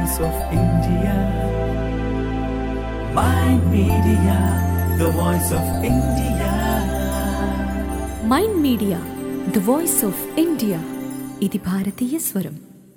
voice of India. Mind Media, the voice of India. Mind media the voice of India ఇది భారతీయ స్వరం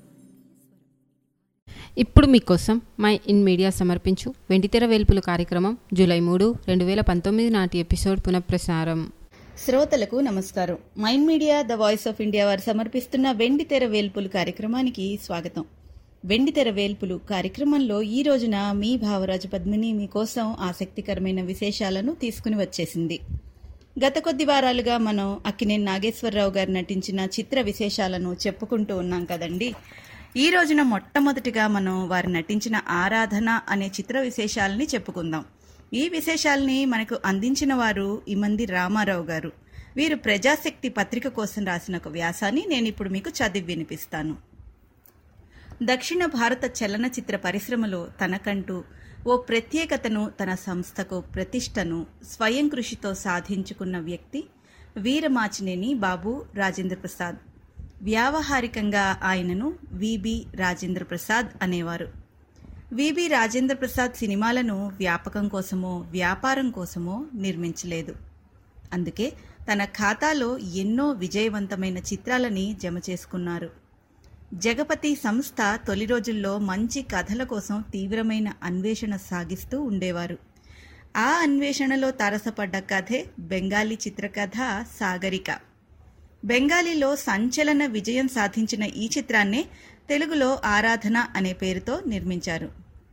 ఇప్పుడు మీకోసం మై ఇన్ మీడియా సమర్పించు వెండితెర వేల్పులు కార్యక్రమం జూలై మూడు రెండు వేల పంతొమ్మిది నాటి ఎపిసోడ్ పునఃప్రసారం శ్రోతలకు నమస్కారం mind media the voice of India వారు సమర్పిస్తున్న వెండి తెర వేల్పులు కార్యక్రమానికి స్వాగతం వెండి తెర వేల్పులు కార్యక్రమంలో ఈ రోజున మీ భావరాజు పద్మిని మీకోసం ఆసక్తికరమైన విశేషాలను తీసుకుని వచ్చేసింది గత కొద్ది వారాలుగా మనం అక్కినేని నాగేశ్వరరావు గారు నటించిన చిత్ర విశేషాలను చెప్పుకుంటూ ఉన్నాం కదండి ఈ రోజున మొట్టమొదటిగా మనం వారు నటించిన ఆరాధన అనే చిత్ర విశేషాలని చెప్పుకుందాం ఈ విశేషాల్ని మనకు అందించిన వారు ఇమంది రామారావు గారు వీరు ప్రజాశక్తి పత్రిక కోసం రాసిన ఒక వ్యాసాన్ని నేను ఇప్పుడు మీకు చదివి వినిపిస్తాను దక్షిణ భారత చలనచిత్ర పరిశ్రమలో తనకంటూ ఓ ప్రత్యేకతను తన సంస్థకు ప్రతిష్టను స్వయం కృషితో సాధించుకున్న వ్యక్తి వీరమాచినేని బాబు రాజేంద్ర ప్రసాద్ వ్యావహారికంగా ఆయనను విబి రాజేంద్ర ప్రసాద్ అనేవారు విబి రాజేంద్ర ప్రసాద్ సినిమాలను వ్యాపకం కోసమో వ్యాపారం కోసమో నిర్మించలేదు అందుకే తన ఖాతాలో ఎన్నో విజయవంతమైన చిత్రాలని జమ చేసుకున్నారు జగపతి సంస్థ తొలి రోజుల్లో మంచి కథల కోసం తీవ్రమైన అన్వేషణ సాగిస్తూ ఉండేవారు ఆ అన్వేషణలో తారసపడ్డ కథే బెంగాలీ చిత్రకథ సాగరిక బెంగాలీలో సంచలన విజయం సాధించిన ఈ చిత్రాన్నే తెలుగులో ఆరాధన అనే పేరుతో నిర్మించారు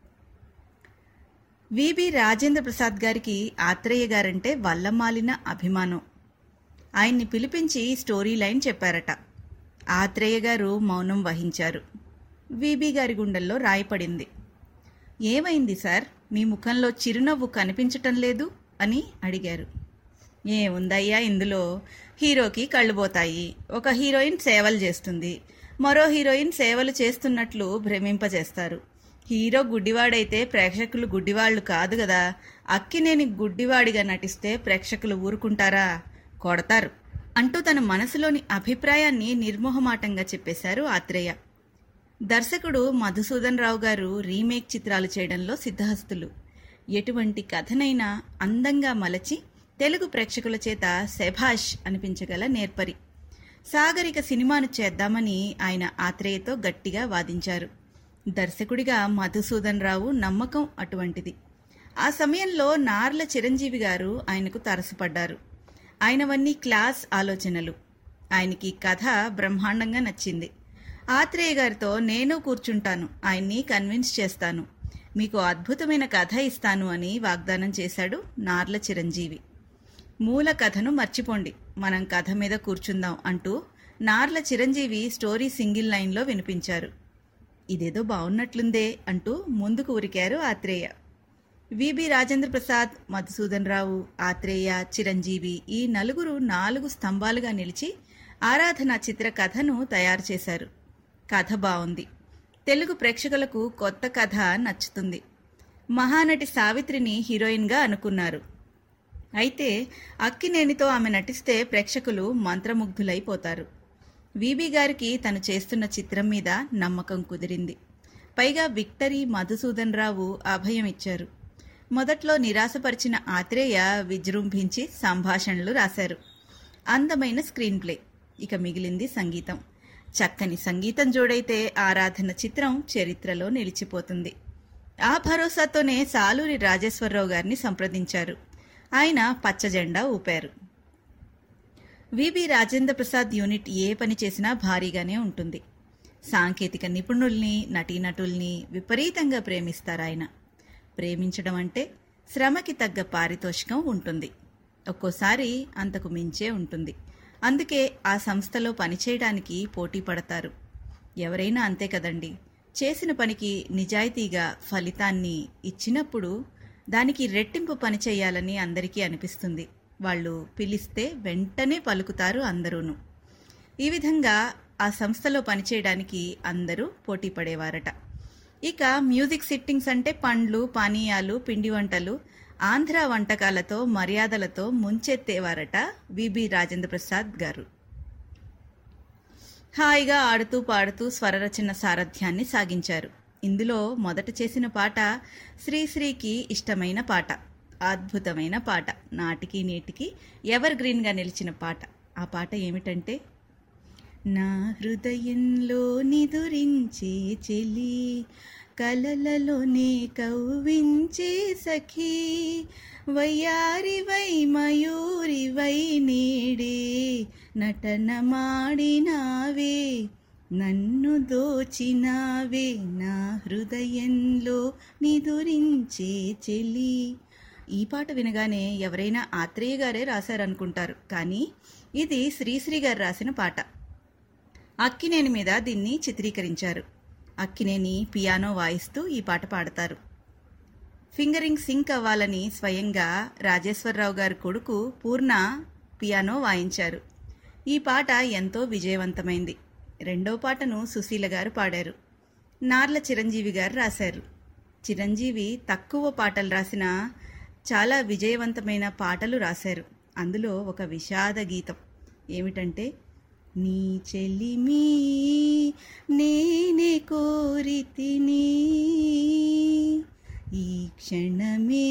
విబి రాజేంద్ర ప్రసాద్ గారికి ఆత్రేయ గారంటే వల్లమాలిన అభిమానం ఆయన్ని పిలిపించి స్టోరీ లైన్ చెప్పారట ఆత్రేయ గారు మౌనం వహించారు విబి గారి గుండెల్లో రాయపడింది ఏమైంది సార్ మీ ముఖంలో చిరునవ్వు కనిపించటం లేదు అని అడిగారు ఏముందయ్యా ఇందులో హీరోకి కళ్ళు పోతాయి ఒక హీరోయిన్ సేవలు చేస్తుంది మరో హీరోయిన్ సేవలు చేస్తున్నట్లు భ్రమింపజేస్తారు హీరో గుడ్డివాడైతే ప్రేక్షకులు గుడ్డివాళ్లు కాదు కదా అక్కినేని గుడ్డివాడిగా నటిస్తే ప్రేక్షకులు ఊరుకుంటారా కొడతారు అంటూ తన మనసులోని అభిప్రాయాన్ని నిర్మోహమాటంగా చెప్పేశారు ఆత్రేయ దర్శకుడు మధుసూదన్ రావు గారు రీమేక్ చిత్రాలు చేయడంలో సిద్ధహస్తులు ఎటువంటి కథనైనా అందంగా మలచి తెలుగు ప్రేక్షకుల చేత శభాష్ అనిపించగల నేర్పరి సాగరిక సినిమాను చేద్దామని ఆయన ఆత్రేయతో గట్టిగా వాదించారు దర్శకుడిగా మధుసూదన్ రావు నమ్మకం అటువంటిది ఆ సమయంలో నార్ల చిరంజీవి గారు ఆయనకు తరసపడ్డారు ఆయనవన్నీ క్లాస్ ఆలోచనలు ఆయనకి కథ బ్రహ్మాండంగా నచ్చింది ఆత్రేయ గారితో నేను కూర్చుంటాను ఆయన్ని కన్విన్స్ చేస్తాను మీకు అద్భుతమైన కథ ఇస్తాను అని వాగ్దానం చేశాడు నార్ల చిరంజీవి మూల కథను మర్చిపోండి మనం కథ మీద కూర్చుందాం అంటూ నార్ల చిరంజీవి స్టోరీ సింగిల్ లైన్లో వినిపించారు ఇదేదో బాగున్నట్లుందే అంటూ ముందుకు ఉరికారు ఆత్రేయ విబి రాజేంద్ర ప్రసాద్ మధుసూదన్ రావు ఆత్రేయ చిరంజీవి ఈ నలుగురు నాలుగు స్తంభాలుగా నిలిచి ఆరాధన చిత్ర కథను తయారు చేశారు కథ బాగుంది తెలుగు ప్రేక్షకులకు కొత్త కథ నచ్చుతుంది మహానటి సావిత్రిని హీరోయిన్గా అనుకున్నారు అయితే అక్కినేనితో ఆమె నటిస్తే ప్రేక్షకులు మంత్రముగ్ధులైపోతారు విబి గారికి తను చేస్తున్న చిత్రం మీద నమ్మకం కుదిరింది పైగా విక్టరీ మధుసూదన్ రావు అభయం ఇచ్చారు మొదట్లో నిరాశపరిచిన ఆత్రేయ విజృంభించి సంభాషణలు రాశారు అందమైన స్క్రీన్ ప్లే ఇక మిగిలింది సంగీతం చక్కని సంగీతం జోడైతే ఆరాధన చిత్రం చరిత్రలో నిలిచిపోతుంది ఆ భరోసాతోనే సాలూరి రాజేశ్వరరావు గారిని సంప్రదించారు ఆయన పచ్చ జెండా ఊపారు విబి రాజేంద్ర ప్రసాద్ యూనిట్ ఏ పని చేసినా భారీగానే ఉంటుంది సాంకేతిక నిపుణుల్ని నటీనటుల్ని విపరీతంగా ప్రేమిస్తారు ఆయన ప్రేమించడం అంటే శ్రమకి తగ్గ పారితోషికం ఉంటుంది ఒక్కోసారి అంతకు మించే ఉంటుంది అందుకే ఆ సంస్థలో పనిచేయడానికి పోటీ పడతారు ఎవరైనా అంతే కదండి చేసిన పనికి నిజాయితీగా ఫలితాన్ని ఇచ్చినప్పుడు దానికి రెట్టింపు పని చేయాలని అందరికీ అనిపిస్తుంది వాళ్ళు పిలిస్తే వెంటనే పలుకుతారు అందరూను ఈ విధంగా ఆ సంస్థలో పనిచేయడానికి అందరూ పోటీ పడేవారట ఇక మ్యూజిక్ సిట్టింగ్స్ అంటే పండ్లు పానీయాలు పిండి వంటలు ఆంధ్ర వంటకాలతో మర్యాదలతో ముంచెత్తేవారట విబి రాజేంద్ర ప్రసాద్ గారు హాయిగా ఆడుతూ పాడుతూ స్వరరచన సారథ్యాన్ని సాగించారు ఇందులో మొదట చేసిన పాట శ్రీశ్రీకి ఇష్టమైన పాట అద్భుతమైన పాట నాటికి నేటికి ఎవర్ గ్రీన్గా నిలిచిన పాట ఆ పాట ఏమిటంటే నా హృదయంలో నిదురించే చెలి కలలలోనే కవ్వించే సఖీ వయ్యారి వై మయూరి వై నేడే నటన మాడినావే నన్ను దోచినావే నా హృదయంలో నిదురించే చెలి ఈ పాట వినగానే ఎవరైనా ఆత్రేయ గారే రాశారనుకుంటారు కానీ ఇది శ్రీశ్రీ గారు రాసిన పాట అక్కినేని మీద దీన్ని చిత్రీకరించారు అక్కినేని పియానో వాయిస్తూ ఈ పాట పాడతారు ఫింగరింగ్ సింక్ అవ్వాలని స్వయంగా రాజేశ్వరరావు గారి కొడుకు పూర్ణ పియానో వాయించారు ఈ పాట ఎంతో విజయవంతమైంది రెండో పాటను సుశీల గారు పాడారు నార్ల చిరంజీవి గారు రాశారు చిరంజీవి తక్కువ పాటలు రాసిన చాలా విజయవంతమైన పాటలు రాశారు అందులో ఒక విషాద గీతం ఏమిటంటే నీ చెలిమి నేనే కోరితిని ఈ క్షణమే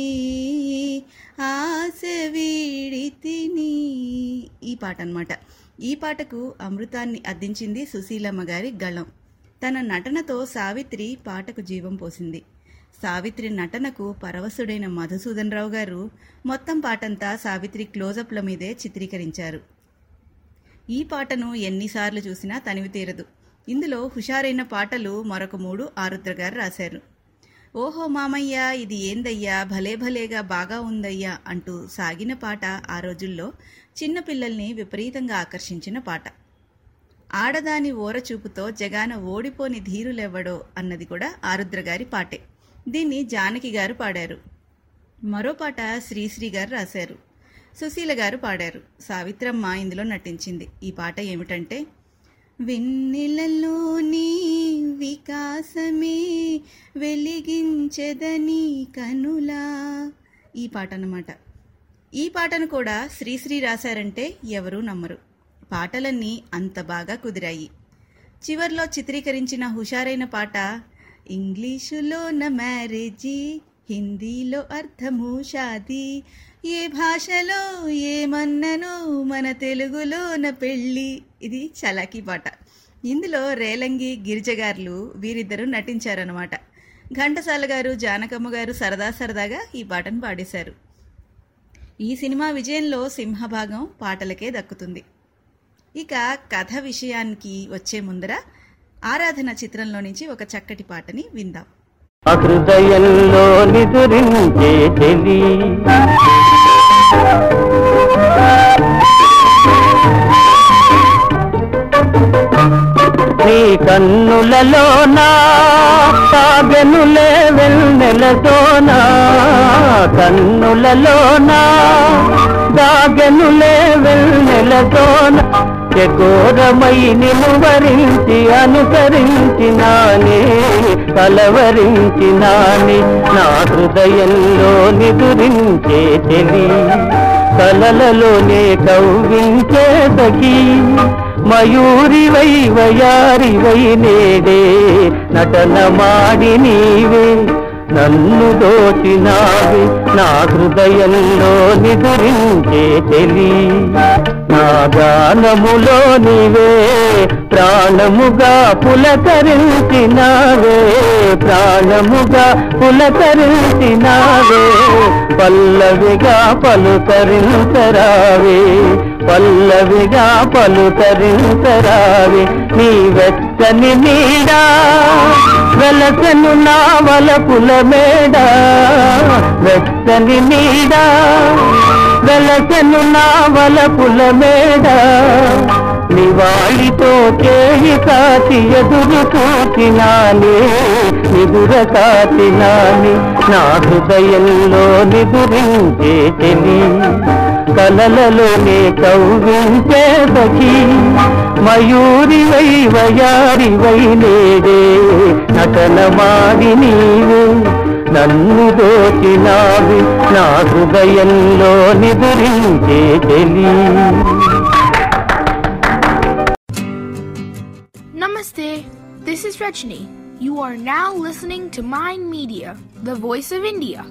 ఆశ వీడితిని ఈ పాట అన్నమాట ఈ పాటకు అమృతాన్ని అందించింది సుశీలమ్మ గారి గళం తన నటనతో సావిత్రి పాటకు జీవం పోసింది సావిత్రి నటనకు పరవశుడైన మధుసూదన్ రావు గారు మొత్తం పాటంతా సావిత్రి క్లోజప్ల మీదే చిత్రీకరించారు ఈ పాటను ఎన్నిసార్లు చూసినా తనివి తీరదు ఇందులో హుషారైన పాటలు మరొక మూడు ఆరుద్ర గారు రాశారు ఓహో మామయ్య ఇది ఏందయ్యా భలే భలేగా బాగా ఉందయ్యా అంటూ సాగిన పాట ఆ రోజుల్లో చిన్నపిల్లల్ని విపరీతంగా ఆకర్షించిన పాట ఆడదాని ఓరచూపుతో జగాన ఓడిపోని ధీరులెవ్వడో అన్నది కూడా ఆరుద్ర గారి పాటే దీన్ని జానకి గారు పాడారు మరో పాట శ్రీశ్రీ గారు రాశారు సుశీల గారు పాడారు సావిత్రమ్మ ఇందులో నటించింది ఈ పాట ఏమిటంటే వెన్నెలలోని వికాసమే వెలిగించెదని కనులా ఈ పాట అన్నమాట ఈ పాటను కూడా శ్రీశ్రీ రాశారంటే ఎవరూ నమ్మరు పాటలన్నీ అంత బాగా కుదిరాయి చివర్లో చిత్రీకరించిన హుషారైన పాట ఇంగ్లీషులోన మ్యారేజీ హిందీలో అర్థము షాదీ ఏ భాషలో ఏమన్నను మన తెలుగులోన పెళ్ళి ఇది చలాకీ పాట ఇందులో రేలంగి గిరిజగారులు వీరిద్దరూ నటించారనమాట ఘంటసాల గారు జానకమ్మ గారు సరదా సరదాగా ఈ పాటను పాడేశారు ఈ సినిమా విజయంలో సింహభాగం పాటలకే దక్కుతుంది ఇక కథ విషయానికి వచ్చే ముందర ఆరాధన చిత్రంలో నుంచి ఒక చక్కటి పాటని విందాం ఆ హృదయంలో నిదురించే చెలి నీ కన్నులలోనా సాగెనులే వెన్నెలతోనా కన్నులలోనా దాగెనులే వెన్నెలతోన చకోరమై నిన్ను వరించి అనుసరించినానే కలవరించినాని నా హృదయంలో నిదురించే చెలి కలలలోనే కవ్వించే సఖీ మయూరివై వయారివై నేడే నటన మాడి నీవే నన్ను దోచినావి నా హృదయంలో నిదురించే తెలి నా గానములో నీవే ప్రాణముగా పులకరించినావే ప్రాణముగా పులకరించినావే పల్లవిగా పలుకరించరావే పల్లవిగా పలుకరించరావే నీ వెచ్చని నీడా వెలసను నా వలపుల మేడ వెచ్చని నీడా వెలసను నా వలపుల మేడ నివాళితో చేయి కాచి ఎదురు చూసినాని నిదుర కాచినాని నా హృదయంలో నిదురించే తెలి కలలలోనే కవ్వించే సఖీ మయూరి వై వయారి వై నేడే నటన మాడి నీవు నన్ను దోచినావి నా హృదయంలో నిదురించే తెలి Namaste. This is Rajni. You are now listening to Mind Media, the voice of India.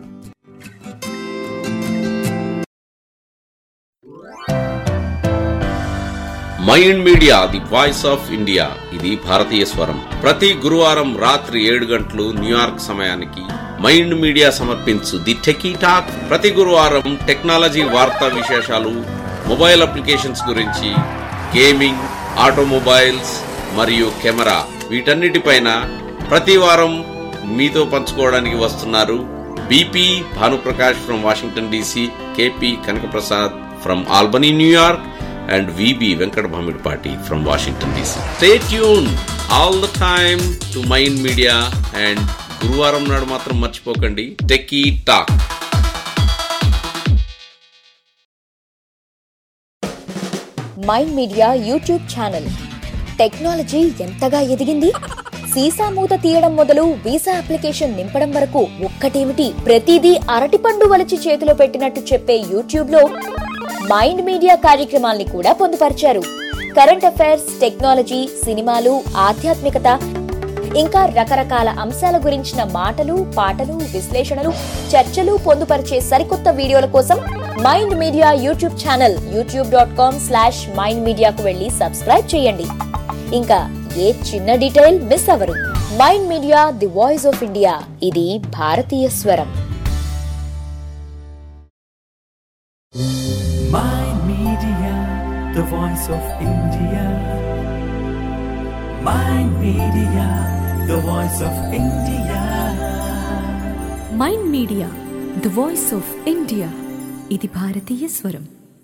Mind media the voice of India ఇది భారతీయ స్వరం ప్రతి గురువారం రాత్రి ఏడు గంటలు న్యూయార్క్ సమయానికి మైండ్ మీడియా సమర్పించు ది టెకీ టాక్ ప్రతి గురువారం టెక్నాలజీ వార్తా విశేషాలు మొబైల్ అప్లికేషన్స్ గురించి గేమింగ్ ఆటోమొబైల్స్ మరియు కెమెరా వీటన్నిటిపైన ప్రతి వారం మీతో పంచుకోవడానికి వస్తున్నారు B P Bhanuprakash from Washington D C K P Kanakaprasad from Albany New York and VB Venkat Bhamidpati from Washington DC. Stay tuned all the time to Mind Media and గురువారం నాడు మాత్రం మర్చిపోకండి techie talk mind media YouTube channel technology ఎంతగా ఎదిగింది సీసా మూత తీయడం మొదలు వీసా అప్లికేషన్ నింపడం వరకు ఒక్కటేమిటి ప్రతిదీ అరటిపండు వలిచి చేతిలో పెట్టినట్టు చెప్పే యూట్యూబ్ లో మైండ్ మీడియా కార్యక్రమాల్ని కూడా పొందుపరిచారు కరెంట్ అఫైర్స్ టెక్నాలజీ సినిమాలు ఆధ్యాత్మికత ఇంకా రకరకాల అంశాల గురించిన మాటలు పాటలు విశ్లేషణలు చర్చలు పొందుపరిచే సరికొత్త వీడియోల కోసం mind media YouTube channel YouTube dot com slash mind మీడియాకు వెళ్ళి సబ్స్క్రైబ్ చేయండి ఇంకా ఏ చిన్న డీటెయిల్ మిస్ అవ్వరు mind media the voice of India ఇది భారతీయ స్వరం Mind Media, the voice of India. Mind Media, the voice of India. Mind media the voice of India ఇది భారతీయ స్వరం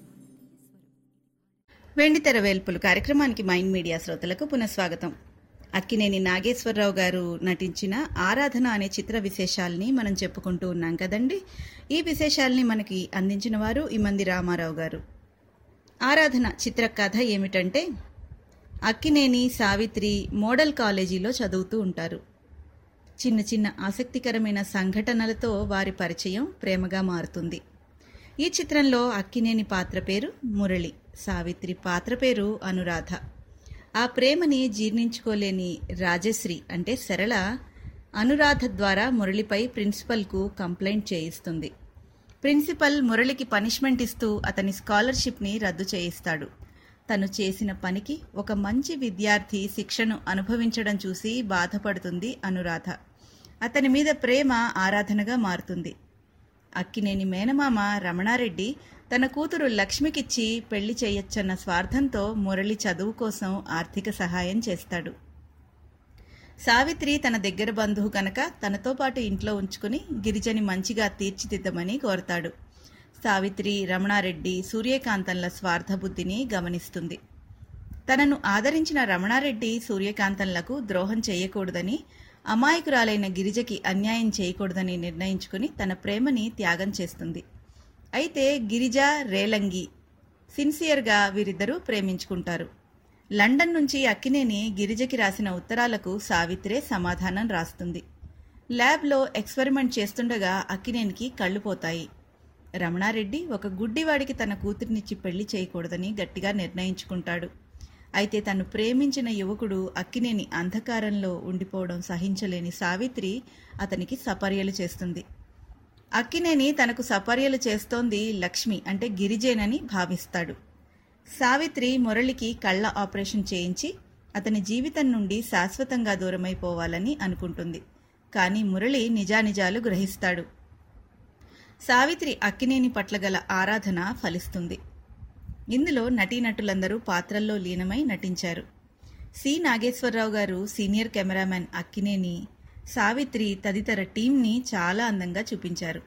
వెండితెర వేల్పులు కార్యక్రమానికి మైండ్ మీడియా శ్రోతలకు పునఃస్వాగతం అక్కినేని నాగేశ్వరరావు గారు నటించిన ఆరాధన అనే చిత్ర విశేషాల్ని మనం చెప్పుకుంటూ ఉన్నాం కదండి ఈ విశేషాల్ని మనకి అందించిన వారు ఇమంది రామారావు గారు ఆరాధన చిత్ర కథ ఏమిటంటే అక్కినేని సావిత్రి మోడల్ కాలేజీలో చదువుతూ ఉంటారు చిన్న చిన్న ఆసక్తికరమైన సంఘటనలతో వారి పరిచయం ప్రేమగా మారుతుంది ఈ చిత్రంలో అక్కినేని పాత్ర పేరు మురళి సావిత్రి పాత్ర పేరు అనురాధ ఆ ప్రేమని జీర్ణించుకోలేని రాజశ్రీ అంటే సరళ అనురాధ ద్వారా మురళిపై ప్రిన్సిపల్కు కంప్లైంట్ చేయిస్తుంది ప్రిన్సిపల్ మురళికి పనిష్మెంట్ ఇస్తూ అతని స్కాలర్షిప్ని రద్దు చేయిస్తాడు తను చేసిన పనికి ఒక మంచి విద్యార్థి శిక్షను అనుభవించడం చూసి బాధపడుతుంది అనురాధ అతని మీద ప్రేమ ఆరాధనగా మారుతుంది అక్కినేని మేనమామ రమణారెడ్డి తన కూతురు లక్ష్మికిచ్చి పెళ్లి చేయొచ్చన్న స్వార్థంతో మురళి చదువు కోసం ఆర్థిక సహాయం చేస్తాడు సావిత్రి తన దగ్గర బంధువు కనుక తనతో పాటు ఇంట్లో ఉంచుకుని గిరిజని మంచిగా తీర్చిదిద్దమని కోరతాడు సావిత్రి రమణారెడ్డి సూర్యకాంతంల స్వార్థబుద్ధిని గమనిస్తుంది తనను ఆదరించిన రమణారెడ్డి సూర్యకాంతంలకు ద్రోహం చేయకూడదని అమాయకురాలైన గిరిజకి అన్యాయం చేయకూడదని నిర్ణయించుకుని తన ప్రేమని త్యాగం చేస్తుంది అయితే గిరిజ రేలంగి సిన్సియర్గా వీరిద్దరూ ప్రేమించుకుంటారు లండన్ నుంచి అక్కినేని గిరిజకి రాసిన ఉత్తరాలకు సావిత్రే సమాధానం రాస్తుంది ల్యాబ్లో ఎక్స్పెరిమెంట్ చేస్తుండగా అక్కినేనికి కళ్ళు పోతాయి రమణారెడ్డి ఒక గుడ్డివాడికి తన కూతురినిచ్చి పెళ్లి చేయకూడదని గట్టిగా నిర్ణయించుకుంటాడు అయితే తను ప్రేమించిన యువకుడు అక్కినేని అంధకారంలో ఉండిపోవడం సహించలేని సావిత్రి అతనికి సపర్యలు చేస్తుంది అక్కినేని తనకు సపర్యలు చేస్తోంది లక్ష్మి అంటే గిరిజేనని భావిస్తాడు సావిత్రి మురళికి కళ్ళ ఆపరేషన్ చేయించి అతని జీవితం నుండి శాశ్వతంగా దూరమైపోవాలని అనుకుంటుంది కానీ మురళి నిజానిజాలు గ్రహిస్తాడు సావిత్రి అక్కినేని పట్ల గల ఆరాధన ఫలిస్తుంది ఇందులో నటీనటులందరూ పాత్రల్లో లీనమై నటించారు సి నాగేశ్వరరావు గారు సీనియర్ కెమెరామెన్ అక్కినేని సావిత్రి తదితర టీంని చాలా అందంగా చూపించారు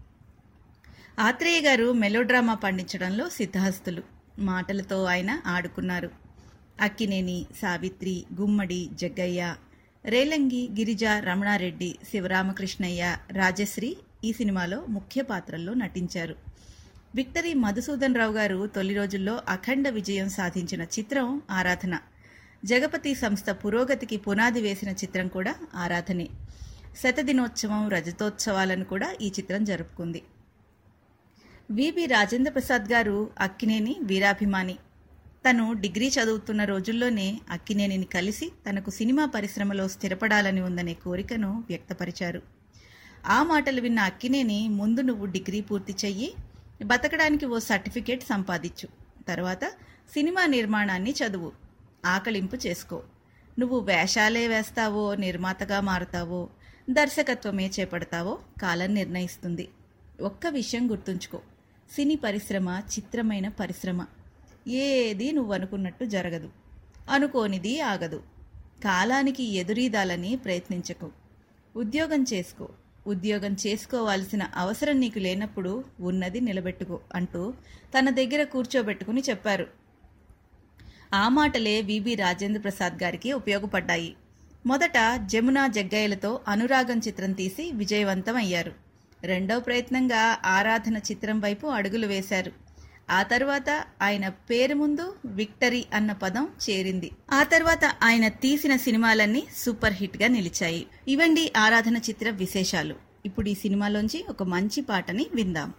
ఆత్రేయ గారు మెలోడ్రామా పండించడంలో సిద్ధహస్తులు మాటలతో ఆయన ఆడుకున్నారు అక్కినేని సావిత్రి గుమ్మడి జగ్గయ్య రేలంగి గిరిజ రమణారెడ్డి శివరామకృష్ణయ్య రాజశ్రీ ఈ సినిమాలో ముఖ్య పాత్రల్లో నటించారు విక్టరీ మధుసూదన్ రావు గారు తొలి రోజుల్లో అఖండ విజయం సాధించిన చిత్రం ఆరాధన జగపతి సంస్థ పురోగతికి పునాది వేసిన చిత్రం కూడా ఆరాధనే శతదినోత్సవం రజతోత్సవాలను కూడా ఈ చిత్రం జరుపుకుంది విబి రాజేంద్ర ప్రసాద్ గారు అక్కినేని వీరాభిమాని తను డిగ్రీ చదువుతున్న రోజుల్లోనే అక్కినేనిని కలిసి తనకు సినిమా పరిశ్రమలో స్థిరపడాలని ఉందనే కోరికను వ్యక్తపరిచారు ఆ మాటలు విన్న అక్కినేని ముందు నువ్వు డిగ్రీ పూర్తి చెయ్యి బతకడానికి ఓ సర్టిఫికేట్ సంపాదించు తర్వాత సినిమా నిర్మాణాన్ని చదువు ఆకలింపు చేసుకో నువ్వు వేషాలే వేస్తావో నిర్మాతగా మారుతావో దర్శకత్వమే చేపడతావో కాలం నిర్ణయిస్తుంది ఒక్క విషయం గుర్తుంచుకో సినీ పరిశ్రమ చిత్రమైన పరిశ్రమ ఏది నువ్వు అనుకున్నట్టు జరగదు అనుకోనిది ఆగదు కాలానికి ఎదురీదాలని ప్రయత్నించకు ఉద్యోగం చేసుకో ఉద్యోగం చేసుకోవాల్సిన అవసరం నీకు లేనప్పుడు ఉన్నది నిలబెట్టుకో అంటూ తన దగ్గర కూర్చోబెట్టుకుని చెప్పారు ఆ మాటలే విబి రాజేంద్ర ప్రసాద్ గారికి ఉపయోగపడ్డాయి మొదట జమున జగ్గయ్యలతో అనురాగం చిత్రం తీసి విజయవంతం అయ్యారు రెండో ప్రయత్నంగా ఆరాధన చిత్రం వైపు అడుగులు వేశారు ఆ తర్వాత ఆయన పేరు ముందు విక్టరీ అన్న పదం చేరింది ఆ తర్వాత ఆయన తీసిన సినిమాలన్నీ సూపర్ హిట్ గా నిలిచాయి ఇవండి ఆరాధన చిత్ర విశేషాలు ఇప్పుడు ఈ సినిమాలోంచి ఒక మంచి పాటని విందాం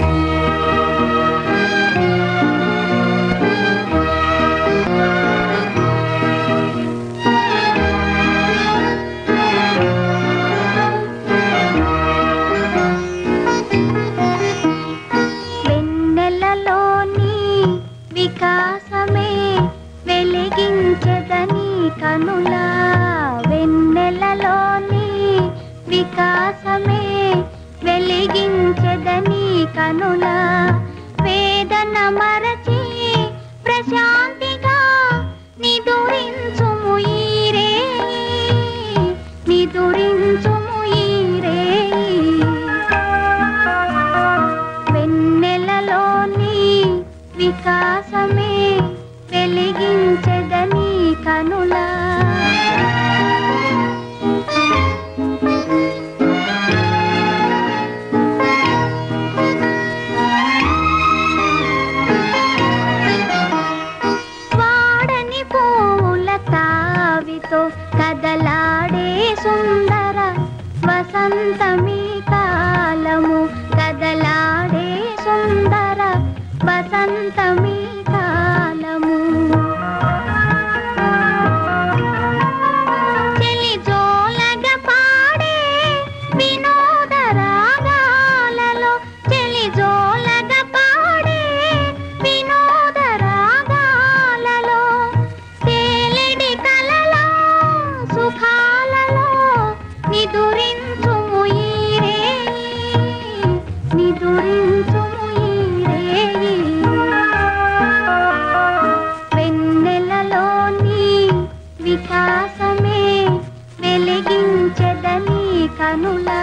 వెన్నెలలోని వికాసమే వెలిగించదని కనుల వెన్నెలలోని వికాసమే వెలిగించదని కనుల వేదన మరచి ప్రశాంతిగా నిదురించుము ఈరే నిదురించుము ఈరే వెన్నెలలోని వికాసమే వెలిగించదని కనులా వాడని పూల తావితో కదలాడే సుందర వసంతమీ కాలము కదలాడే సుందర వసంతమీ కాలము చెలి జోలగ పాడే వినోద రాగాలలో చెలి జోలగ పాడే వినోద రాగాలలో తేలిడి కలలో సుఖాలలో నిదురించుము ఈరే నిదురించుము ఈరే వెన్నెలలోని వికాసమే వెలిగించదని కనులా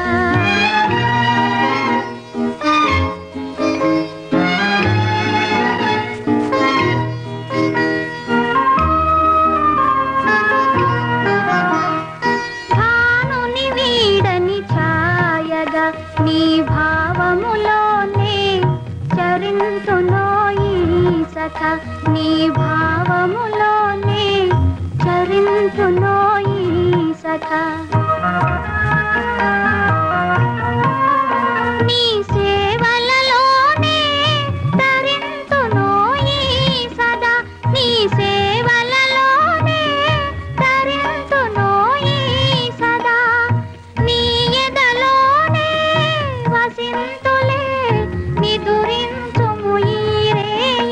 భానుని వీడని ఛాయగా నీ భావములోనే చరింతునోయి సఖ నీ భావములోనే చరింతునోయి సఖ నీ సేవలలోనే తరింతునోయి సదా నీ సేవలలోనే తరింతునోయి సదా నీ ఎదలోనే వసింతులే నిదురించుము ఈరే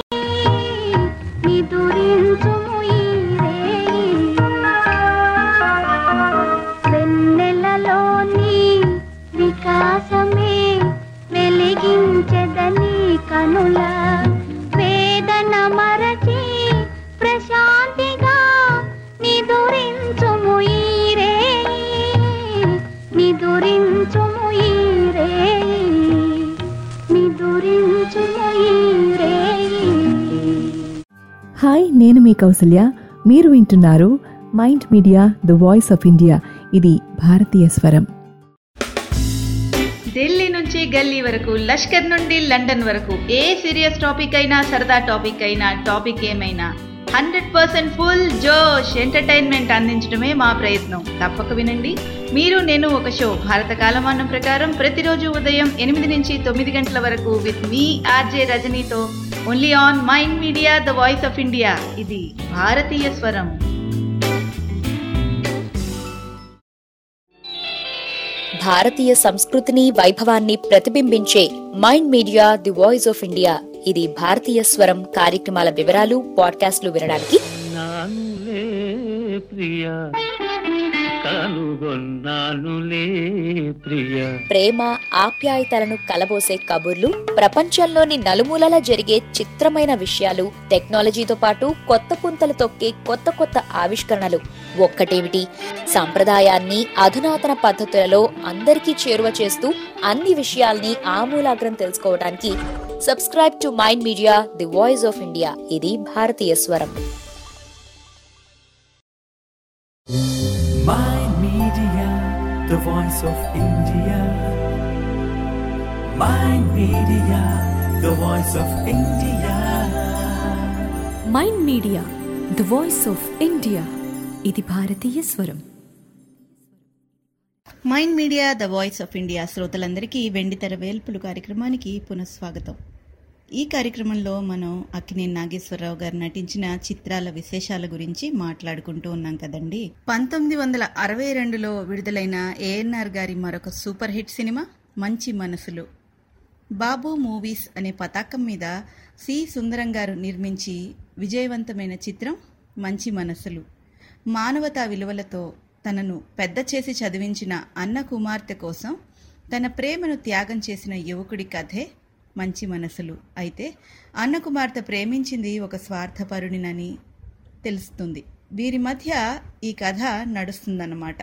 నిదురించుము ఈరే వెన్నెలలోని వికాసమే వెలిగించదని కనుల వేదన మరచి ప్రశాంతిగా నిదురించుము ఈరే నిదురించుము ఈరే నిదురించుము ఈరే హాయ్ నేను మీ కౌసల్య మీరు వింటున్నారు mind media the voice of India ఇది భారతీయ స్వరం ఢిల్లీ నుంచి గల్లీ వరకు లష్కర్ నుండి లండన్ వరకు ఏ సీరియస్ టాపిక్ అయినా సరదా టాపిక్ అయినా టాపిక్ ఏమైనా హండ్రెడ్ పర్సెంట్ ఫుల్ జోష్ ఎంటర్టైన్మెంట్ అందించడమే మా ప్రయత్నం తప్పక వినండి మీరు నేను ఒక షో భారత కాలమానం ప్రకారం ప్రతిరోజు ఉదయం ఎనిమిది నుంచి తొమ్మిది గంటల వరకు విత్ మీ ఆర్జే రజనీతో only on mind media the voice of India ఇది భారతీయ స్వరం భారతీయ సంస్కృతిని వైభవాన్ని ప్రతిబింబించే mind media the voice of India ఇది భారతీయ స్వరం కార్యక్రమాల వివరాలు పాడ్కాస్ట్లు వినడానికి నానులే ప్రియ కనుగొన్నానులే ప్రియ ప్రేమ ఆప్యాయతలను కలబోసే కబుర్లు ప్రపంచంలోని నలుమూలలా జరిగే చిత్రమైన విషయాలు టెక్నాలజీతో పాటు కొత్త పుంతలు తొక్కే కొత్త కొత్త ఆవిష్కరణలు ఒక్కటేమిటి సంప్రదాయాన్ని అధునాతన పద్ధతులలో అందరికీ చేరువ చేస్తూ అన్ని విషయాల్ని ఆమూలాగ్రం తెలుసుకోవడానికి subscribe to mind media the voice of India ఇది భారతీయ స్వరం Mind Media, the voice of India. Mind Media, the voice of India. Mind media the voice of India ఇది భారతీయ స్వరం mind media the voice of India శ్రోతలందరికీ వెండితెర వేల్పులు కార్యక్రమానికి పునఃస్వాగతం ఈ కార్యక్రమంలో మనం అక్కినేని నాగేశ్వరరావు గారు నటించిన చిత్రాల విశేషాల గురించి మాట్లాడుకుంటూ ఉన్నాం కదండి పంతొమ్మిది వందల అరవై రెండులో విడుదలైన ఏఎన్ఆర్ గారి మరొక సూపర్ హిట్ సినిమా మంచి మనసులు బాబు మూవీస్ అనే పతాకం మీద సి సుందరం గారు నిర్మించి విజయవంతమైన చిత్రం మంచి మనసులు మానవతా విలువలతో తనను పెద్ద చేసి చదివించిన అన్న కుమార్తె కోసం తన ప్రేమను త్యాగం చేసిన యువకుడి కథే మంచి మనసులు అయితే అన్న కుమార్తె ప్రేమించింది ఒక స్వార్థపరుడినని తెలుస్తుంది వీరి మధ్య ఈ కథ నడుస్తుందన్నమాట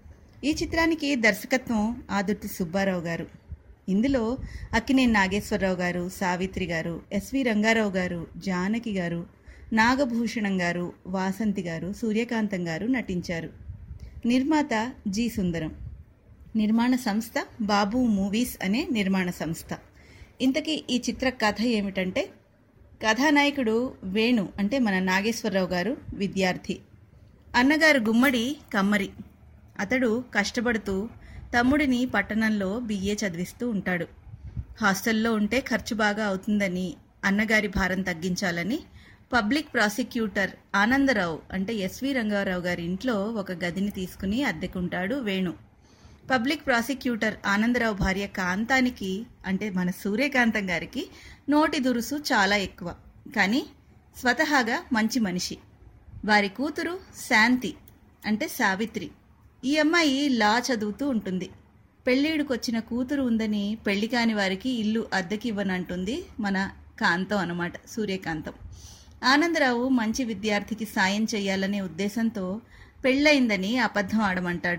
ఈ చిత్రానికి దర్శకత్వం ఆదుర్తి సుబ్బారావు గారు ఇందులో అక్కినేని నాగేశ్వరరావు గారు సావిత్రి గారు ఎస్వి రంగారావు గారు జానకి గారు నాగభూషణం గారు వాసంతి గారు సూర్యకాంతం గారు నటించారు నిర్మాత జి సుందరం నిర్మాణ సంస్థ బాబు మూవీస్ అనే నిర్మాణ సంస్థ ఇంతకీ ఈ చిత్ర కథ ఏమిటంటే కథానాయకుడు వేణు అంటే మన నాగేశ్వరరావు గారు విద్యార్థి అన్నగారు గుమ్మడి కమ్మరి అతడు కష్టపడుతూ తమ్ముడిని పట్టణంలో బిఏ చదివిస్తూ ఉంటాడు హాస్టల్లో ఉంటే ఖర్చు బాగా అవుతుందని అన్నగారి భారం తగ్గించాలని పబ్లిక్ ప్రాసిక్యూటర్ ఆనందరావు అంటే ఎస్వి రంగారావు గారి ఇంట్లో ఒక గదిని తీసుకుని అద్దెకుంటాడు వేణు పబ్లిక్ ప్రాసిక్యూటర్ ఆనందరావు భార్య కాంతానికి అంటే మన సూర్యకాంతం గారికి నోటి దురుసు చాలా ఎక్కువ కానీ స్వతహాగా మంచి మనిషి వారి కూతురు శాంతి అంటే సావిత్రి ఈ అమ్మాయి లా చదువుతూ ఉంటుంది పెళ్ళిడుకొచ్చిన కూతురు ఉందని పెళ్లి కాని వారికి ఇల్లు అద్దెకి ఇవ్వనంటుంది మన కాంతం అన్నమాట సూర్యకాంతం ఆనందరావు మంచి విద్యార్థికి సాయం చేయాలనే ఉద్దేశంతో పెళ్ళయిందని అబద్ధం ఆడమంటాడు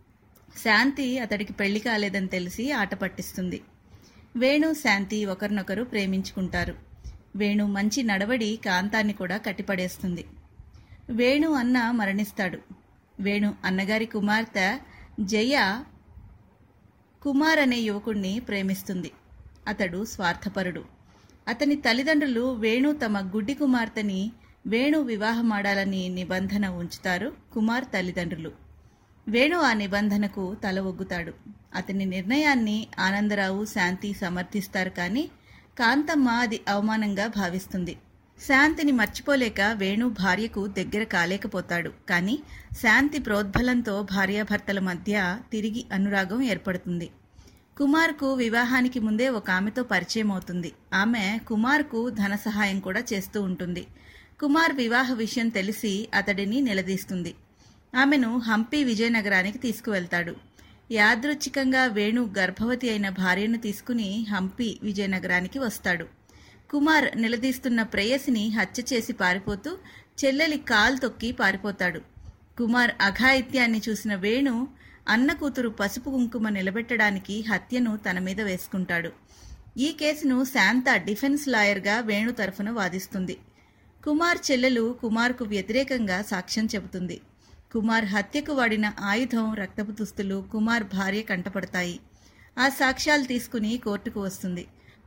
శాంతి అతడికి పెళ్లి కాలేదని తెలిసి ఆట పట్టిస్తుంది వేణు శాంతి ఒకరినొకరు ప్రేమించుకుంటారు వేణు మంచి నడవడి కాంతాన్ని కూడా కట్టిపడేస్తుంది వేణు అన్న మరణిస్తాడు వేణు అన్నగారి కుమార్తె జయ కుమార్ అనే యువకుణ్ణి ప్రేమిస్తుంది అతడు స్వార్థపరుడు అతని తల్లిదండ్రులు వేణు తమ గుడ్డి కుమార్తెని వేణు వివాహమాడాలని నిబంధన ఉంచుతారు కుమార్ తల్లిదండ్రులు వేణు ఆ నిబంధనకు తల ఒగ్గుతాడు అతని నిర్ణయాన్ని ఆనందరావు శాంతి సమర్థిస్తారు కానీ కాంతమ్మ అది అవమానంగా భావిస్తుంది శాంతిని మర్చిపోలేక వేణు భార్యకు దగ్గర కాలేకపోతాడు కానీ శాంతి ప్రోద్బలంతో భార్యాభర్తల మధ్య తిరిగి అనురాగం ఏర్పడుతుంది కుమార్కు వివాహానికి ముందే ఒక ఆమెతో పరిచయం అవుతుంది ఆమె కుమార్కు ధన సహాయం కూడా చేస్తూ ఉంటుంది కుమార్ వివాహ విషయం తెలిసి అతడిని నిలదీస్తుంది ఆమెను హంపి విజయనగరానికి తీసుకువెళ్తాడు యాదృచ్ఛికంగా వేణు గర్భవతి అయిన భార్యను తీసుకుని హంపి విజయనగరానికి వస్తాడు కుమార్ నిలదీస్తున్న ప్రేయసిని హత్య చేసి పారిపోతూ చెల్లెలి కాలు తొక్కి పారిపోతాడు కుమార్ అఘాయిత్యాన్ని చూసిన వేణు అన్న కూతురు పసుపు కుంకుమ నిలబెట్టడానికి హత్యను తన మీద వేసుకుంటాడు ఈ కేసును శాంత డిఫెన్స్ లాయర్గా వేణు తరఫున వాదిస్తుంది కుమార్ చెల్లెలు కుమార్కు వ్యతిరేకంగా సాక్ష్యం చెబుతుంది కుమార్ హత్యకు వాడిన ఆయుధం రక్తపు దుస్తులు కుమార్ భార్య కంటపడతాయి ఆ సాక్ష్యాలు తీసుకుని కోర్టుకు వస్తుంది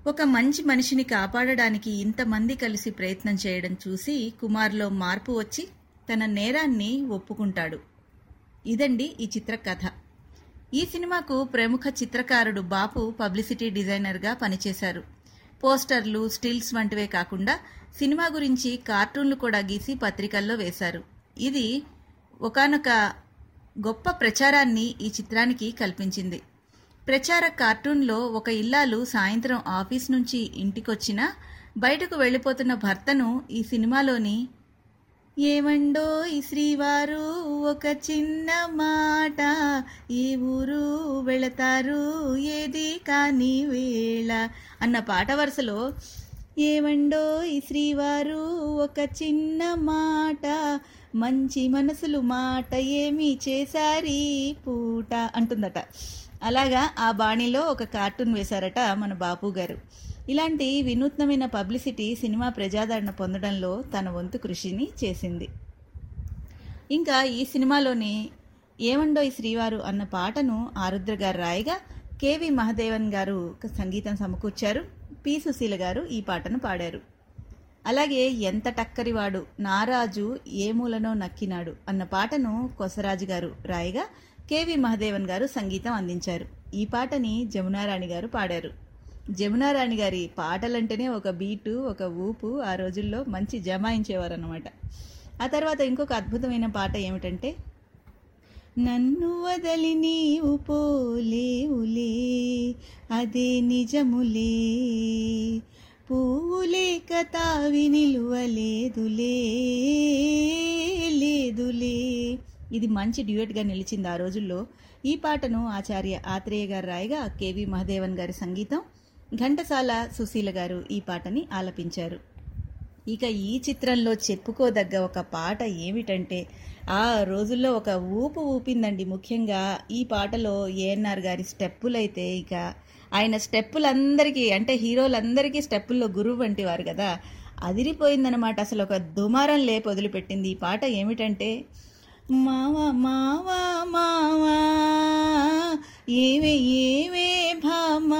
ఒక మంచి మనిషిని కాపాడడానికి ఇంతమంది కలిసి ప్రయత్నం చేయడం చూసి కుమార్లో మార్పు వచ్చి తన నేరాన్ని ఒప్పుకుంటాడు ఇదండి ఈ చిత్ర కథ ఈ సినిమాకు ప్రముఖ చిత్రకారుడు బాపు పబ్లిసిటీ డిజైనర్గా పనిచేశారు పోస్టర్లు స్టిల్స్ వంటివే కాకుండా సినిమా గురించి కార్టూన్లు కూడా గీసి పత్రికల్లో వేశారు ఇది ఒకానొక గొప్ప ప్రచారాన్ని ఈ చిత్రానికి కల్పించింది ప్రచార కార్టూన్లో ఒక ఇల్లాలు సాయంత్రం ఆఫీస్ నుంచి ఇంటికొచ్చినా బయటకు వెళ్ళిపోతున్న భర్తను ఈ సినిమాలోని ఏమండో ఈ శ్రీవారు ఒక చిన్న మాట ఏ ఊరు వెళతారు ఏది కాని వేళ అన్న పాట వరుసలో ఏమండో ఈ శ్రీవారు ఒక చిన్న మాట మంచి మనసులు మాట ఏమి చేశారీ పూట అంటుందట అలాగా ఆ బాణిలో ఒక కార్టూన్ వేశారట మన బాపు గారు ఇలాంటి వినూత్నమైన పబ్లిసిటీ సినిమా ప్రజాదరణ పొందడంలో తన వంతు కృషిని చేసింది ఇంకా ఈ సినిమాలోని ఏమండో ఈ శ్రీవారు అన్న పాటను ఆరుద్ర గారు రాయగా కేవి మహదేవన్ గారు సంగీతం సమకూర్చారు పి సుశీల గారు ఈ పాటను పాడారు అలాగే ఎంత టక్కరివాడు నారాజు ఏ మూలనో నక్కినాడు అన్న పాటను కొసరాజు గారు రాయగా కేవి మహదేవన్ గారు సంగీతం అందించారు ఈ పాటని జమునారాణి గారు పాడారు జమునారాణి గారి పాటలంటేనే ఒక బీటు ఒక ఊపు ఆ రోజుల్లో మంచి జమాయించేవారు అనమాట ఆ తర్వాత ఇంకొక అద్భుతమైన పాట ఏమిటంటే నన్ను వదలి నీవు పోలేవులే అదే నిజములే పువ్వులే కతావి నిలువలేదులే లేదులే ఇది మంచి డ్యూయట్గా నిలిచింది ఆ రోజుల్లో ఈ పాటను ఆచార్య ఆత్రేయ గారు రాయగా కేవి మహదేవన్ గారి సంగీతం ఘంటసాల సుశీల గారు ఈ పాటని ఆలపించారు ఇక ఈ చిత్రంలో చెప్పుకోదగ్గ ఒక పాట ఏమిటంటే ఆ రోజుల్లో ఒక ఊపు ఊపిందండి ముఖ్యంగా ఈ పాటలో ఏఎన్ఆర్ గారి స్టెప్పులైతే ఇక ఆయన స్టెప్పులందరికీ అంటే హీరోలందరికీ స్టెప్పుల్లో గురువు వంటి వారు కదా అదిరిపోయిందనమాట అసలు ఒక దుమారం లేపు వదిలిపెట్టింది ఈ పాట ఏమిటంటే మావా మావా మావా ఏవే ఏవే భామా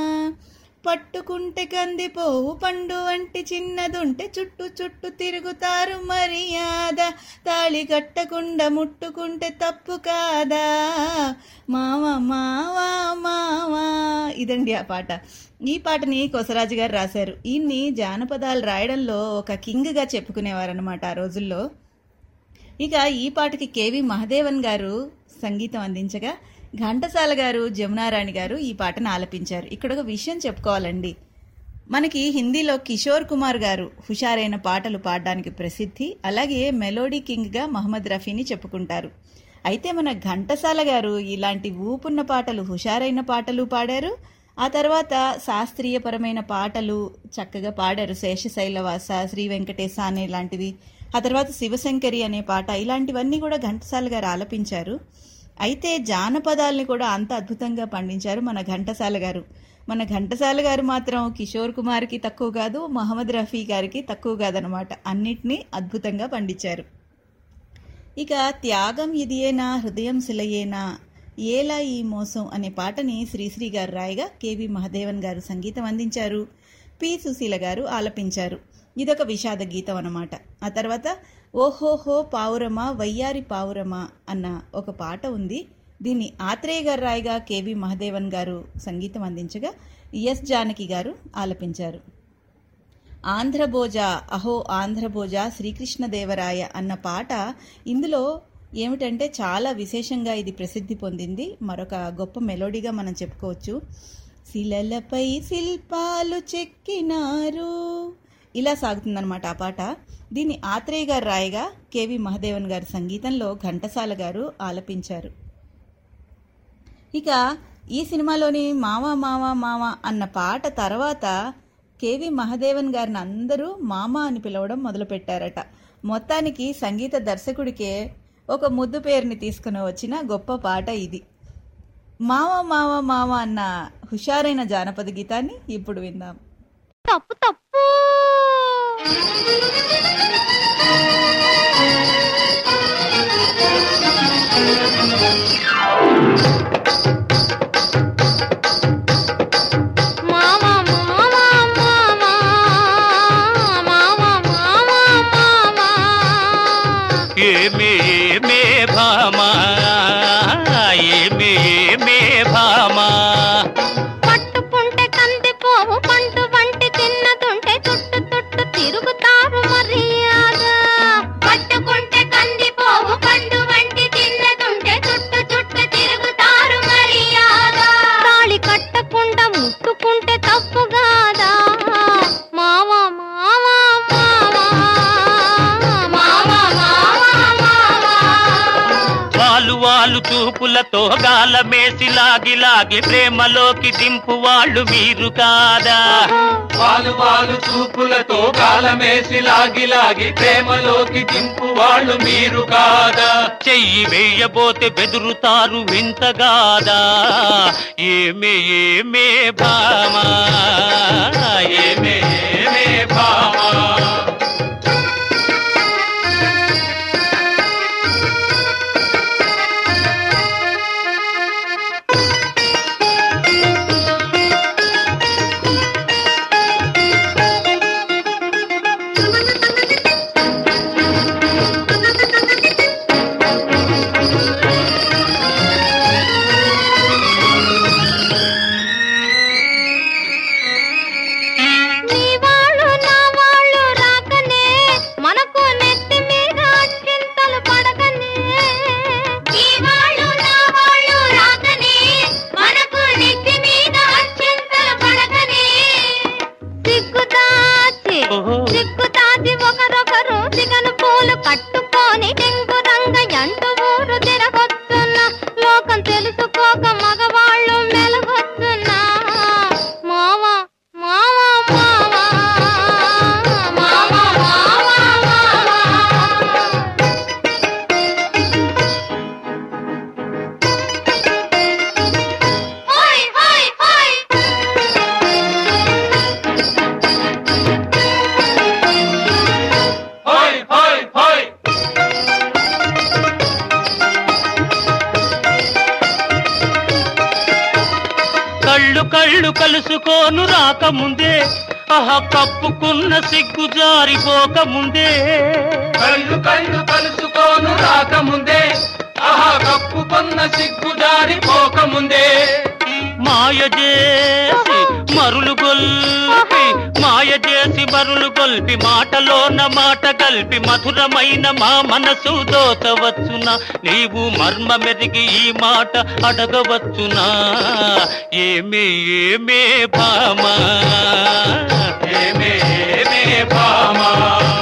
పట్టుకుంటే కందిపోవు పండు వంటి చిన్నదుంటే చుట్టు చుట్టు తిరుగుతారు మర్యాద తాళి కట్టకుండా ముట్టుకుంటే తప్పు కాదా మావా మావా మావా ఇదండి ఆ పాట ఈ పాటని కొసరాజు గారు రాశారు ఈయన్ని జానపదాలు రాయడంలో ఒక కింగ్గా చెప్పుకునేవారనమాట ఆ రోజుల్లో ఇక ఈ పాటకి కేవి మహదేవన్ గారు సంగీతం అందించగా ఘంటసాల గారు జమునారాణి గారు ఈ పాటను ఆలపించారు ఇక్కడ ఒక విషయం చెప్పుకోవాలండి మనకి హిందీలో కిషోర్ కుమార్ గారు హుషారైన పాటలు పాడడానికి ప్రసిద్ధి అలాగే మెలోడీ కింగ్గా మహమ్మద్ రఫీని చెప్పుకుంటారు అయితే మన ఘంటసాల గారు ఇలాంటి ఊపున్న పాటలు హుషారైన పాటలు పాడారు ఆ తర్వాత శాస్త్రీయపరమైన పాటలు చక్కగా పాడారు శేషశైలవాస శ్రీ వెంకటేశ అనే ఇలాంటివి ఆ తర్వాత శివశంకరి అనే పాట ఇలాంటివన్నీ కూడా ఘంటసాల గారు ఆలపించారు అయితే జానపదాల్ని కూడా అంత అద్భుతంగా పండించారు మన ఘంటసాల గారు మన ఘంటసాల గారు మాత్రం కిషోర్ కుమార్కి తక్కువ కాదు మహమ్మద్ రఫీ గారికి తక్కువ కాదనమాట అన్నిటినీ అద్భుతంగా పండించారు ఇక త్యాగం ఇదియేనా హృదయం శిలయేనా ఏలా ఈ మోసం అనే పాటని శ్రీశ్రీ గారు రాయగా కేవి మహదేవన్ గారు సంగీతం అందించారు పి సుశీల గారు ఆలపించారు ఇదొక విషాద గీతం అన్నమాట ఆ తర్వాత ఓహోహో పావురమా వయ్యారి పావురమా అన్న ఒక పాట ఉంది దీన్ని ఆత్రేయ గారు రాయగా కేవి మహదేవన్ గారు సంగీతం అందించగా ఎస్ జానకి గారు ఆలపించారు ఆంధ్రభోజ అహో ఆంధ్రభోజ శ్రీకృష్ణదేవరాయ అన్న పాట ఇందులో ఏమిటంటే చాలా విశేషంగా ఇది ప్రసిద్ధి పొందింది మరొక గొప్ప మెలోడీగా మనం చెప్పుకోవచ్చు శిలలపై శిల్పాలు చెక్కినారు ఇలా సాగుతుందన్నమాట ఆ పాట దీన్ని ఆత్రేయ గారు రాయగా కేవి మహదేవన్ గారి సంగీతంలో ఘంటసాల గారు ఆలపించారు ఇక ఈ సినిమాలోని మావా మావా మావా అన్న పాట తర్వాత కేవి మహదేవన్ గారిని అందరూ మామ అని పిలవడం మొదలుపెట్టారట మొత్తానికి సంగీత దర్శకుడికే ఒక ముద్దు పేరుని తీసుకుని వచ్చిన గొప్ప పాట ఇది మావ మావ మావ అన్న హుషారైన జానపద గీతాన్ని ఇప్పుడు విందాం తప్పు తప్పు మామ మామ చూపులతో గాలమేసి లాగి లాగి ప్రేమలోకి దింపు వాళ్ళు మీరు కాదా వాలు వాలు చూపులతో కాలమేసి లాగి లాగి ప్రేమలోకి దింపు వాళ్ళు మీరు కాదా చెయ్యి వేయబోతే బెదురుతారు వింతగాదా ఏమే ఏమే భామా ఏమే ఏమే భామా నీ వాళ్ళు నా వాళ్ళు రాకనే మనకు నెత్తి మీద చింతలు పడకనే నీ వాళ్ళు నా వాళ్ళు రాకనే మనకు నెత్తి మీద చింతలు పడకనే సిగ్గు దాచి సిగ్గు దాచి ఒకరొకరు సిగను పూలు కట్టుకొని టెంగు రంగ ఎంటు ఊరు తిరగొస్తున్నా లోకం తెలుసుకోక మగవాళ్ళు మెలగొస్తున్నా మావా మావా మావా మావా మావా హోయ్ హోయ్ హోయ్ హోయ్ హోయ్ హోయ్ కళ్ళు కళ్ళు కలుసుకోను రాకముందే ఆహా కప్పుకున్న సిగ్గు జారిపోకముందే కళ్ళు కళ్ళు కలుసుకోను రాకముందే ఆహా కప్పుకున్న సిగ్గు జారిపోకముందే మాయ చేసి మరులు గొల్పి మాయ చేసి మరులు గొల్పి మాటలోన మాట గల్పి మధురమైన మా మనసు దోచవచ్చునా నీవు మర్మ మెరిగి ఈ మాట అడగవచ్చునా ఏమే ఏమే భామా ఏమే ఏమే భామా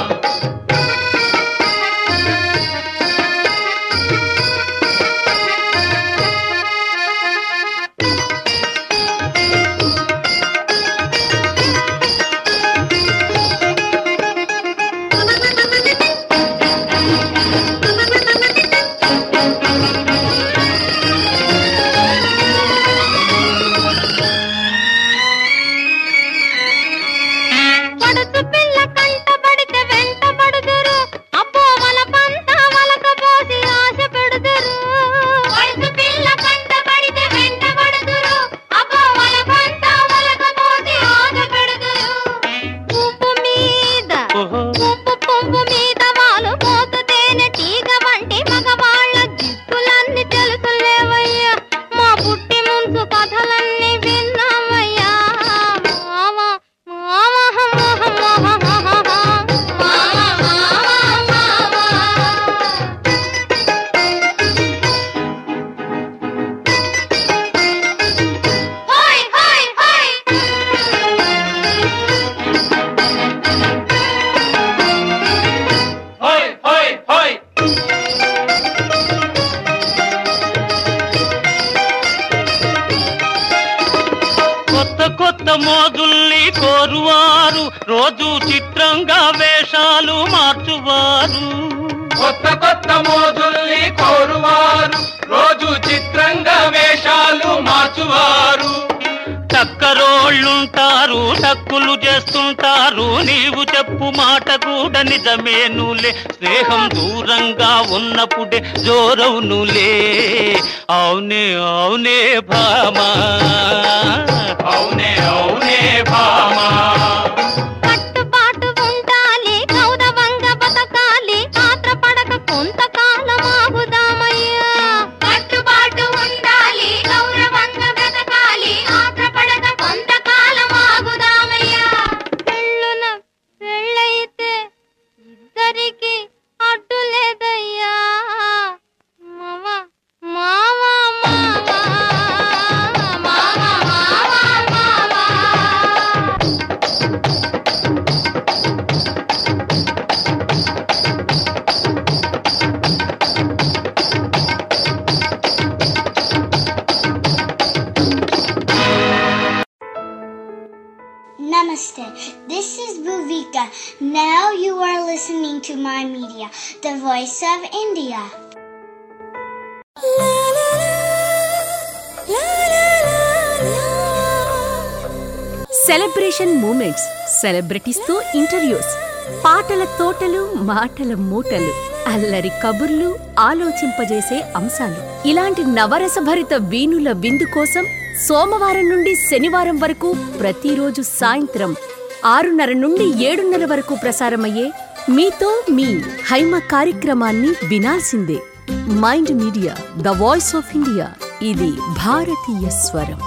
పడుచు పిల్ల కంట పడితే వెంట పడుదురు అబ్బో వల పంత వలక పోసి ఆశ పెడుదురు పడుచు పిల్ల కంట పడితే వెంట పడుదురు అబ్బో వల పంత వలక పోసి ఆశ పెడుదురు పువ్వు మీద పువ్వు పువ్వు మీద వాలు పోతు తేనె తీగ వంటి మగవాళ్ళ జిత్తులన్నీ తెలుసులేవయ్యా మా పుట్టి ముందు కథలన్నీ విన్నామయ్యా మావా హోయ్ హోయ్ హోయ్ కొత్త కొత్త మోజుల్ని కోరువారు రోజు చిత్రంగా వేషాలు మార్చువారు కొత్త కొత్త మోజుల్ని కోరువారు రోజు చిత్రంగా వేషాలు మార్చువారు టక్కరోళ్ళుంటారు టక్కులు చేస్తుంటారు నీవు చెప్పు మాట కూడా నిజమేనులే స్నేహం దూరంగా ఉన్నప్పుడే జోరవునులే అవునే అవునే భామా అవునే అవునే భామా కట్టుబాటు ఉండాలి గౌరవంగా బతకాలి ఆత్రపడక కొంతకాలం ఆగుదామయ్యా కట్టుబాటు ఉండాలి గౌరవంగా బ్రతకాలి ఆత్రపడక కొంతకాలం ఆగుదామయ్యా పెళ్ళున పెళ్ళైతే ఇద్దరికి అడ్డు లేదయ్యా మావా మావా మావా మావా మావా Namaste. This is Bhuvika. Now you are listening to my media, the voice of India. Celebration moments సెలబ్రిటీస్తో ఇంటర్వ్యూస్ పాటల తోటలు మాటల మూటలు అల్లరి కబుర్లు ఆలోచింపజేసే అంశాలు ఇలాంటి నవరసభరిత వీణుల విందు కోసం సోమవారం నుండి శనివారం వరకు ప్రతిరోజు సాయంత్రం ఆరున్నర నుండి ఏడున్నర వరకు ప్రసారమయ్యే మీతో మీ హైమ కార్యక్రమాన్ని వినాల్సిందే mind media the voice of India ఇది భారతీయ స్వరం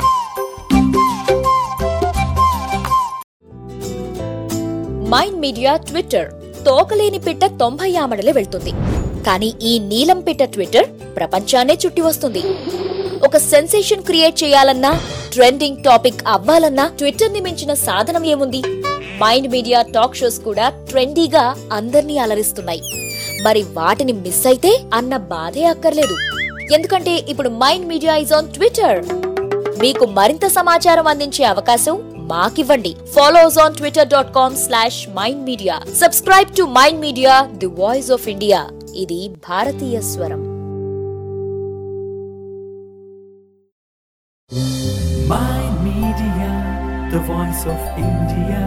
మైండ్ మీడియా ట్విట్టర్ తోకలేని పిట్ట తొంభై ఆమడలే వెళ్తుంది కానీ ఈ నీలం పిట్ట ట్విట్టర్ ప్రపంచాన్నే చుట్టి వస్తుంది ఒక సెన్సేషన్ క్రియేట్ చేయాలన్నా ట్రెండింగ్ టాపిక్ అవ్వాలన్నా ట్విట్టర్ ని మించిన సాధనం ఏముంది మైండ్ మీడియా టాక్ షోస్ కూడా ట్రెండీగా అందర్నీ అలరిస్తున్నాయి మరి వాటిని మిస్ అయితే అన్న బాధే అక్కర్లేదు ఎందుకంటే ఇప్పుడు mind media is on Twitter మీకు మరింత సమాచారం అందించే అవకాశం మాకివ్వండి follow us on Twitter dot com slash mind media subscribe to mind media the voice of India ఇది భారతీయ స్వరం Mind Media, the voice of India.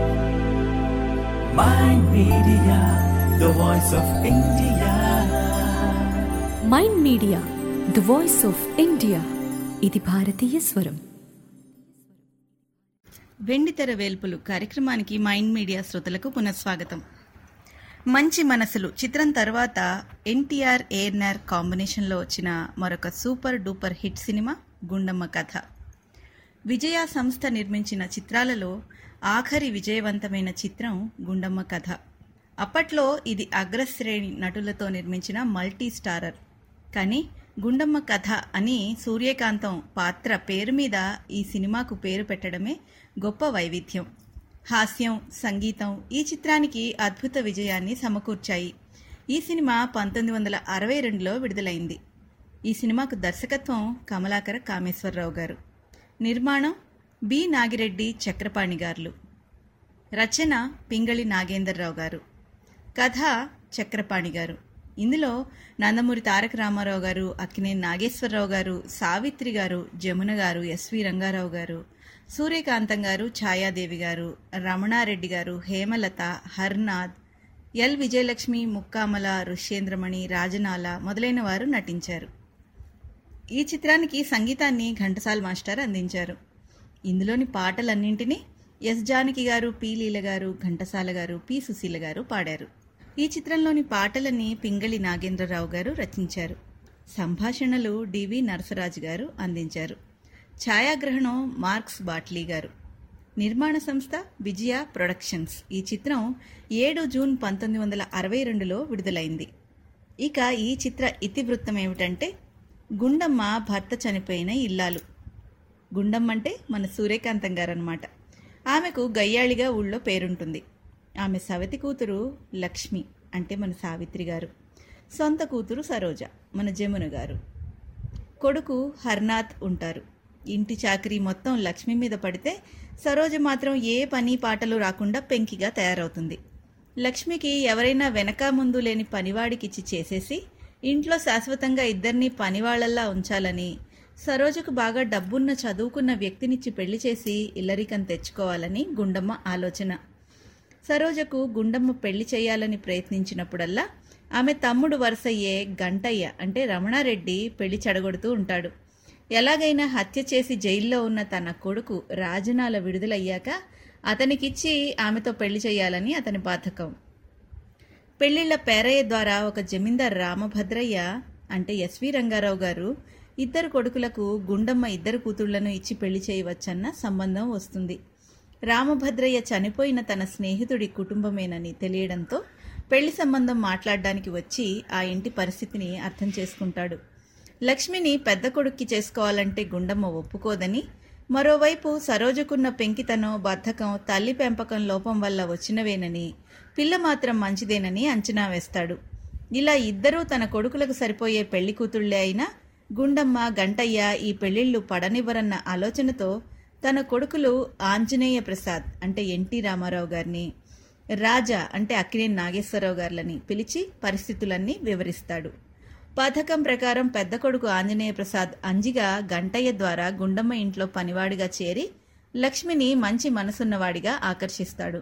Mind Media, the voice of India. Mind media the voice of India ఇది భారతీయ స్వరం వెండితెర వేల్పులు కార్యక్రమానికి mind media శ్రోతలకు పునఃస్వాగతం మంచి మనసులు చిత్రం తర్వాత ఎన్టీఆర్ ఏఎన్ఆర్ కాంబినేషన్లో వచ్చిన మరొక super duper hit cinema Gundamma Katha Vijaya సంస్థ నిర్మించిన చిత్రాలలో ఆఖరి విజయవంతమైన చిత్రం గుండమ్మ కథ అప్పట్లో ఇది అగ్రశ్రేణి నటులతో నిర్మించిన మల్టీ స్టారర్ కానీ గుండమ్మ కథ అని సూర్యకాంతం పాత్ర పేరు మీద ఈ సినిమాకు పేరు పెట్టడమే గొప్ప వైవిధ్యం హాస్యం సంగీతం ఈ చిత్రానికి అద్భుత విజయాన్ని సమకూర్చాయి ఈ సినిమా పంతొమ్మిది వందల అరవై రెండులో విడుదలైంది ఈ సినిమాకు దర్శకత్వం కమలాకర కామేశ్వరరావు గారు నిర్మాణం బి నాగిరెడ్డి చక్రపాణి గారు రచన పింగళి నాగేందర్రావు గారు కథ చక్రపాణి గారు ఇందులో నందమూరి తారక రామారావు గారు అక్కినేని నాగేశ్వరరావు గారు సావిత్రి గారు జమున గారు ఎస్వి రంగారావు గారు సూర్యకాంతం గారు ఛాయాదేవి గారు రమణారెడ్డి గారు హేమలత హర్నాథ్ ఎల్ విజయలక్ష్మి ముక్కామల ఋష్యేంద్రమణి రాజనాల మొదలైన వారు నటించారు ఈ చిత్రానికి సంగీతాన్ని ఘంటసాల మాస్టర్ అందించారు ఇందులోని పాటలన్నింటినీ ఎస్ జానకి గారు పి లీల గారు ఘంటసాల గారు పి సుశీల గారు పాడారు ఈ చిత్రంలోని పాటలని పింగళి నాగేంద్రరావు గారు రచించారు సంభాషణలు డివి నరసరాజు గారు అందించారు ఛాయాగ్రహణం మార్క్స్ బాట్లీ గారు నిర్మాణ సంస్థ విజయ ప్రొడక్షన్స్ ఈ చిత్రం ఏడు జూన్ పంతొమ్మిది వందల అరవై రెండులో విడుదలైంది ఇక ఈ చిత్ర ఇతివృత్తం ఏమిటంటే గుండమ్మ భర్త చనిపోయిన ఇల్లాలు గుండమ్మ అంటే మన సూర్యకాంతం గారనమాట ఆమెకు గయ్యాళిగా ఊళ్ళో పేరుంటుంది ఆమె సవతి కూతురు లక్ష్మి అంటే మన సావిత్రి గారు సొంత కూతురు సరోజ మన జమున గారు కొడుకు హర్నాథ్ ఉంటారు ఇంటి చాకరీ మొత్తం లక్ష్మి మీద పడితే సరోజ మాత్రం ఏ పని పాటలు రాకుండా పెంకిగా తయారవుతుంది లక్ష్మికి ఎవరైనా వెనక ముందు లేని పనివాడికిచ్చి చేసేసి ఇంట్లో శాశ్వతంగా ఇద్దరిని పనివాళ్లల్లా ఉంచాలని సరోజకు బాగా డబ్బున్న చదువుకున్న వ్యక్తినిచ్చి పెళ్లి చేసి ఇల్లరికం తెచ్చుకోవాలని గుండమ్మ ఆలోచన సరోజకు గుండమ్మ పెళ్లి చేయాలని ప్రయత్నించినప్పుడల్లా ఆమె తమ్ముడు వరుసయ్యే గంటయ్య అంటే రమణారెడ్డి పెళ్లి చెడగొడుతూ ఉంటాడు ఎలాగైనా హత్య చేసి జైల్లో ఉన్న తన కొడుకు రాజనాల విడుదలయ్యాక అతనికిచ్చి ఆమెతో పెళ్లి చేయాలని అతని బాధకం పెళ్లిళ్ల పేరయ్య ద్వారా ఒక జమీందార్ రామభద్రయ్య అంటే ఎస్వి రంగారావు గారు ఇద్దరు కొడుకులకు గుండమ్మ ఇద్దరు కూతుళ్లను ఇచ్చి పెళ్లి చేయవచ్చన్న సంబంధం వస్తుంది రామభద్రయ్య చనిపోయిన తన స్నేహితుడి కుటుంబమేనని తెలియడంతో పెళ్లి సంబంధం మాట్లాడడానికి వచ్చి ఆ ఇంటి పరిస్థితిని అర్థం చేసుకుంటాడు లక్ష్మిని పెద్ద కొడుక్కి చేసుకోవాలంటే గుండమ్మ ఒప్పుకోదని మరోవైపు సరోజకున్న పెంకితనం బద్ధకం తల్లి పెంపకం లోపం వల్ల వచ్చినవేనని పిల్ల మాత్రం మంచిదేనని అంచనా వేస్తాడు ఇలా ఇద్దరూ తన కొడుకులకు సరిపోయే పెళ్లి కూతుళ్లే అయినా గుండమ్మ గంటయ్య ఈ పెళ్లిళ్లు పడనివ్వరన్న ఆలోచనతో తన కొడుకులు ఆంజనేయ ప్రసాద్ అంటే ఎన్టీ రామారావు గారిని రాజా అంటే అక్కినేని నాగేశ్వరరావు గారులని పిలిచి పరిస్థితులన్నీ వివరిస్తాడు పథకం ప్రకారం పెద్ద కొడుకు ఆంజనేయ ప్రసాద్ అంజిగా గంటయ్య ద్వారా గుండమ్మ ఇంట్లో పనివాడిగా చేరి లక్ష్మిని మంచి మనసున్నవాడిగా ఆకర్షిస్తాడు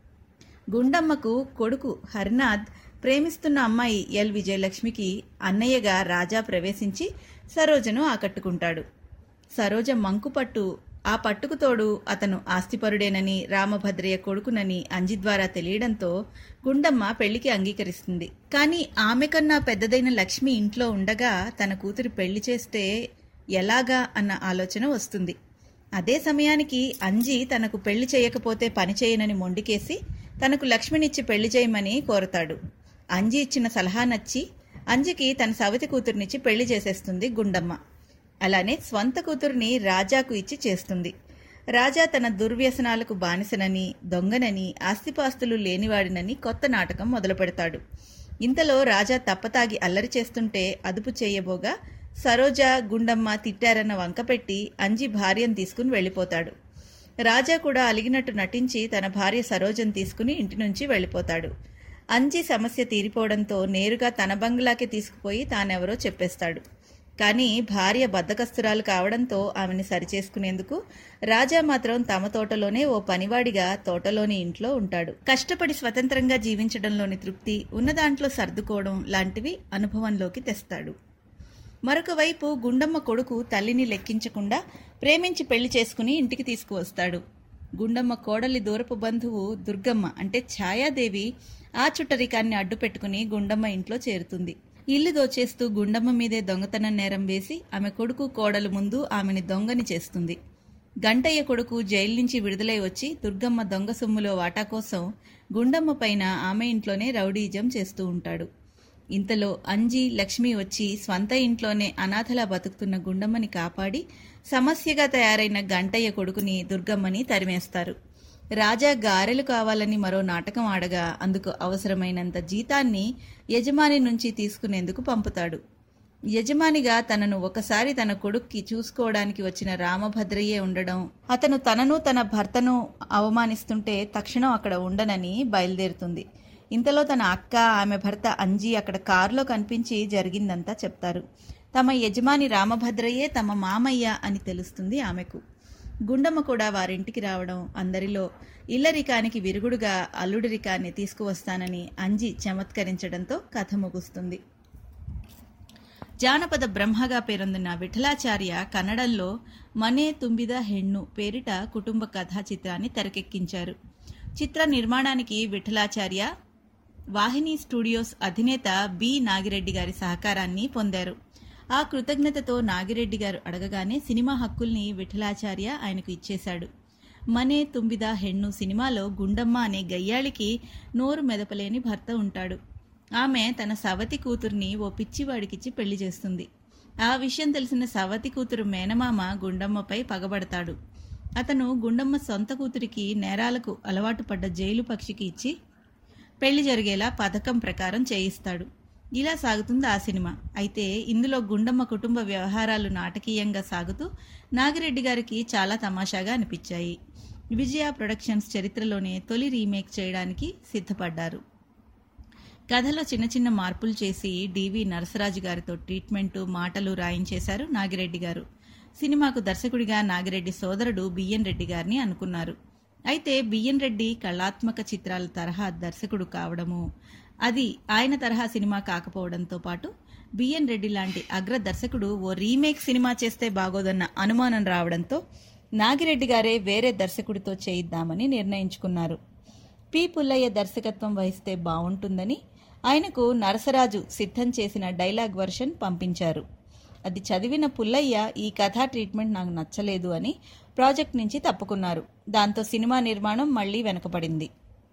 గుండమ్మకు కొడుకు హరినాథ్ ప్రేమిస్తున్న అమ్మాయి ఎల్ విజయలక్ష్మికి అన్నయ్యగా రాజా ప్రవేశించి సరోజను ఆకట్టుకుంటాడు సరోజ మంకుపట్టు ఆ పట్టుకు తోడు అతను ఆస్తిపరుడేనని రామభద్రయ్య కొడుకునని అంజి ద్వారా తెలియడంతో గుండమ్మ పెళ్లికి అంగీకరిస్తుంది కానీ ఆమె కన్నా పెద్దదైన లక్ష్మి ఇంట్లో ఉండగా తన కూతురు పెళ్లి చేస్తే ఎలాగా అన్న ఆలోచన వస్తుంది అదే సమయానికి అంజి తనకు పెళ్లి చేయకపోతే పని చేయనని మొండికేసి తనకు లక్ష్మినిచ్చి పెళ్లి చేయమని కోరతాడు అంజి ఇచ్చిన సలహా నచ్చి అంజికి తన సవతి కూతురునిచ్చి పెళ్లి చేసేస్తుంది గుండమ్మ అలానే స్వంత కూతుర్ని రాజాకు ఇచ్చి చేస్తుంది రాజా తన దుర్వ్యసనాలకు బానిసనని దొంగనని ఆస్తిపాస్తులు లేనివాడినని కొత్త నాటకం మొదలు పెడతాడు ఇంతలో రాజా తప్పతాగి అల్లరి చేస్తుంటే అదుపు చేయబోగా సరోజ గుండమ్మ తిట్టారన్న వంకపెట్టి అంజి భార్యను తీసుకుని వెళ్ళిపోతాడు రాజా కూడా అలిగినట్టు నటించి తన భార్య సరోజను తీసుకుని ఇంటి నుంచి వెళ్ళిపోతాడు అంజి సమస్య తీరిపోవడంతో నేరుగా తన బంగ్లాకి తీసుకుపోయి తానెవరో చెప్పేస్తాడు కానీ భార్య బద్దకస్తురాలు కావడంతో ఆమెని సరిచేసుకునేందుకు రాజా మాత్రం తమ తోటలోనే ఓ పనివాడిగా తోటలోని ఇంట్లో ఉంటాడు కష్టపడి స్వతంత్రంగా జీవించడంలోని తృప్తి ఉన్న దాంట్లో సర్దుకోవడం లాంటివి అనుభవంలోకి తెస్తాడు మరొక వైపు గుండమ్మ కొడుకు తల్లిని లెక్కించకుండా ప్రేమించి పెళ్లి చేసుకుని ఇంటికి తీసుకువస్తాడు గుండమ్మ కోడలి దూరపు బంధువు దుర్గమ్మ అంటే ఛాయాదేవి ఆ చుట్టరికాన్ని అడ్డుపెట్టుకుని గుండమ్మ ఇంట్లో చేరుతుంది ఇల్లు దోచేస్తూ గుండమ్మ మీదే దొంగతనం నేరం వేసి ఆమె కొడుకు కోడలు ముందు ఆమెని దొంగని చేస్తుంది గంటయ్య కొడుకు జైలు నుంచి విడుదలై వచ్చి దుర్గమ్మ దొంగ సొమ్ములో వాటా కోసం గుండమ్మ పైన ఆమె ఇంట్లోనే రౌడీజం చేస్తూ ఉంటాడు ఇంతలో అంజి లక్ష్మి వచ్చి స్వంత ఇంట్లోనే అనాథలా బతుకుతున్న గుండమ్మని కాపాడి సమస్యగా తయారైన గంటయ్య కొడుకుని దుర్గమ్మని తరిమేస్తారు రాజా గారెలు కావాలని మరో నాటకం ఆడగా అందుకు అవసరమైనంత జీతాన్ని యజమాని నుంచి తీసుకునేందుకు పంపుతాడు యజమానిగా తనను ఒకసారి తన కొడుక్కి చూసుకోవడానికి వచ్చిన రామభద్రయ్యే ఉండడం అతను తనను తన భర్తను అవమానిస్తుంటే తక్షణం అక్కడ ఉండనని బయలుదేరుతుంది ఇంతలో తన అక్క ఆమె భర్త అంజీ అక్కడ కారులో కనిపించి జరిగిందంతా చెప్తారు తమ యజమాని రామభద్రయ్యే తమ మామయ్య అని తెలుస్తుంది ఆమెకు గుండమ్మ కూడా వారింటికి రావడం అందరిలో ఇల్లరికానికి విరుగుడుగా అల్లుడిరికాన్ని తీసుకువస్తానని అంజి చమత్కరించడంతో కథ ముగుస్తుంది జానపద బ్రహ్మగా పేరొందిన విఠలాచార్య కన్నడంలో మనే తుంబిద హెಣ್ಣు పేరిట కుటుంబ కథా చిత్రాన్ని తెరకెక్కించారు చిత్ర నిర్మాణానికి విఠలాచార్య వాహిని స్టూడియోస్ అధినేత బి నాగిరెడ్డి గారి సహకారాన్ని పొందారు ఆ కృతజ్ఞతతో నాగిరెడ్డి గారు అడగగానే సినిమా హక్కుల్ని విఠలాచార్య ఆయనకు ఇచ్చేశాడు మనే తుంబిద హెಣ್ಣు సినిమాలో గుండమ్మ అనే గయ్యాళికి నోరు మెదపలేని భర్త ఉంటాడు ఆమె తన సవతి కూతుర్ని ఓ పిచ్చివాడికిచ్చి పెళ్లి చేస్తుంది ఆ విషయం తెలిసిన సవతి కూతురు మేనమామ గుండమ్మపై పగబడతాడు అతను గుండమ్మ సొంత కూతురికి నేరాలకు అలవాటు పడ్డ జైలు పక్షికి ఇచ్చి పెళ్లి జరిగేలా పథకం ప్రకారం చేయిస్తాడు ఇలా సాగుతుంది ఆ సినిమా అయితే ఇందులో గుండమ్మ కుటుంబ వ్యవహారాలు నాటకీయంగా సాగుతూ నాగిరెడ్డి గారికి చాలా తమాషాగా అనిపించాయి విజయ ప్రొడక్షన్స్ చరిత్రలోనే తొలి రీమేక్ చేయడానికి సిద్ధపడ్డారు కథలో చిన్న చిన్న మార్పులు చేసి డివి నరసరాజు గారితో ట్రీట్మెంటు మాటలు రాయించేశారు నాగిరెడ్డి గారు సినిమాకు దర్శకుడిగా నాగిరెడ్డి సోదరుడు బిఎన్ రెడ్డి గారిని అనుకున్నారు అయితే బిఎన్ రెడ్డి కళాత్మక చిత్రాల తరహా దర్శకుడు కావడము అది ఆయన తరహా సినిమా కాకపోవడంతో పాటు బిఎన్ రెడ్డి లాంటి అగ్ర దర్శకుడు ఓ రీమేక్ సినిమా చేస్తే బాగోదన్న అనుమానం రావడంతో నాగిరెడ్డి గారే వేరే దర్శకుడితో చేయిద్దామని నిర్ణయించుకున్నారు పి పుల్లయ్య దర్శకత్వం వహిస్తే బాగుంటుందని ఆయనకు నరసరాజు సిద్ధం చేసిన డైలాగ్ వర్షన్ పంపించారు అది చదివిన పుల్లయ్య ఈ కథా ట్రీట్మెంట్ నాకు నచ్చలేదు అని ప్రాజెక్ట్ నుంచి తప్పుకున్నారు దాంతో సినిమా నిర్మాణం మళ్లీ వెనకబడింది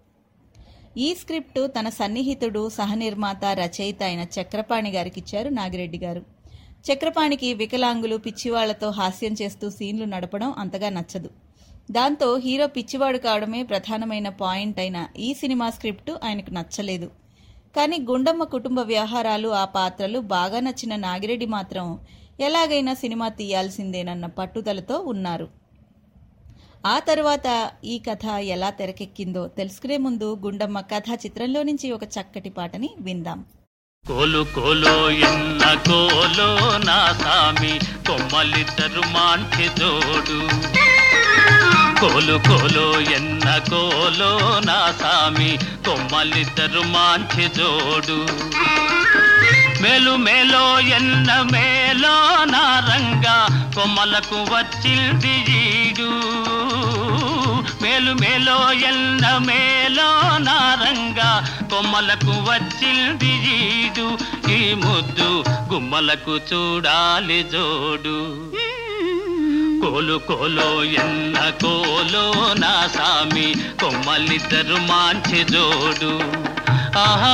ఈ స్క్రిప్ట్ తన సన్నిహితుడు సహనిర్మాత రచయిత అయిన చక్రపాణి గారికి ఇచ్చారు నాగిరెడ్డి గారు చక్రపాణికి వికలాంగులు పిచ్చివాళ్లతో హాస్యం చేస్తూ సీన్లు నడపడం అంతగా నచ్చదు దాంతో హీరో పిచ్చివాడు కావడమే ప్రధానమైన పాయింట్ అయిన ఈ సినిమా స్క్రిప్ట్ ఆయనకు నచ్చలేదు కానీ గుండమ్మ కుటుంబ వ్యవహారాలు ఆ పాత్రలు బాగా నచ్చిన నాగిరెడ్డి మాత్రం ఎలాగైనా సినిమా తీయాల్సిందేనన్న పట్టుదలతో ఉన్నారు ఆ తర్వాత ఈ కథ ఎలా తెరకెక్కిందో తెలుసుకునే ముందు గుండమ్మ కథ చిత్రంలో నుంచి ఒక చక్కటి పాటని విందాం కోలు కోలో ఎన్న కోలో నా సామి కొమ్మలిద్దరు మాంటి జోడు కోలు కోలో ఎన్న కోలో నా సామి కొమ్మలిద్దరు మాంచి జోడు మేలు మేలో ఎన్న మేలో నా రంగా కొమ్మలకు వచ్చింది ఈడు మేలు మేలో ఎన్న మేలో నా రంగా కొమ్మలకు వచ్చింది ఈడు ఈ ముద్దు గుమ్మలకు చూడాలి జోడు కోలు కోలో ఎన్న కోలో నా సామి కొమ్మలిద్దరు మాంచి జోడు ఆహా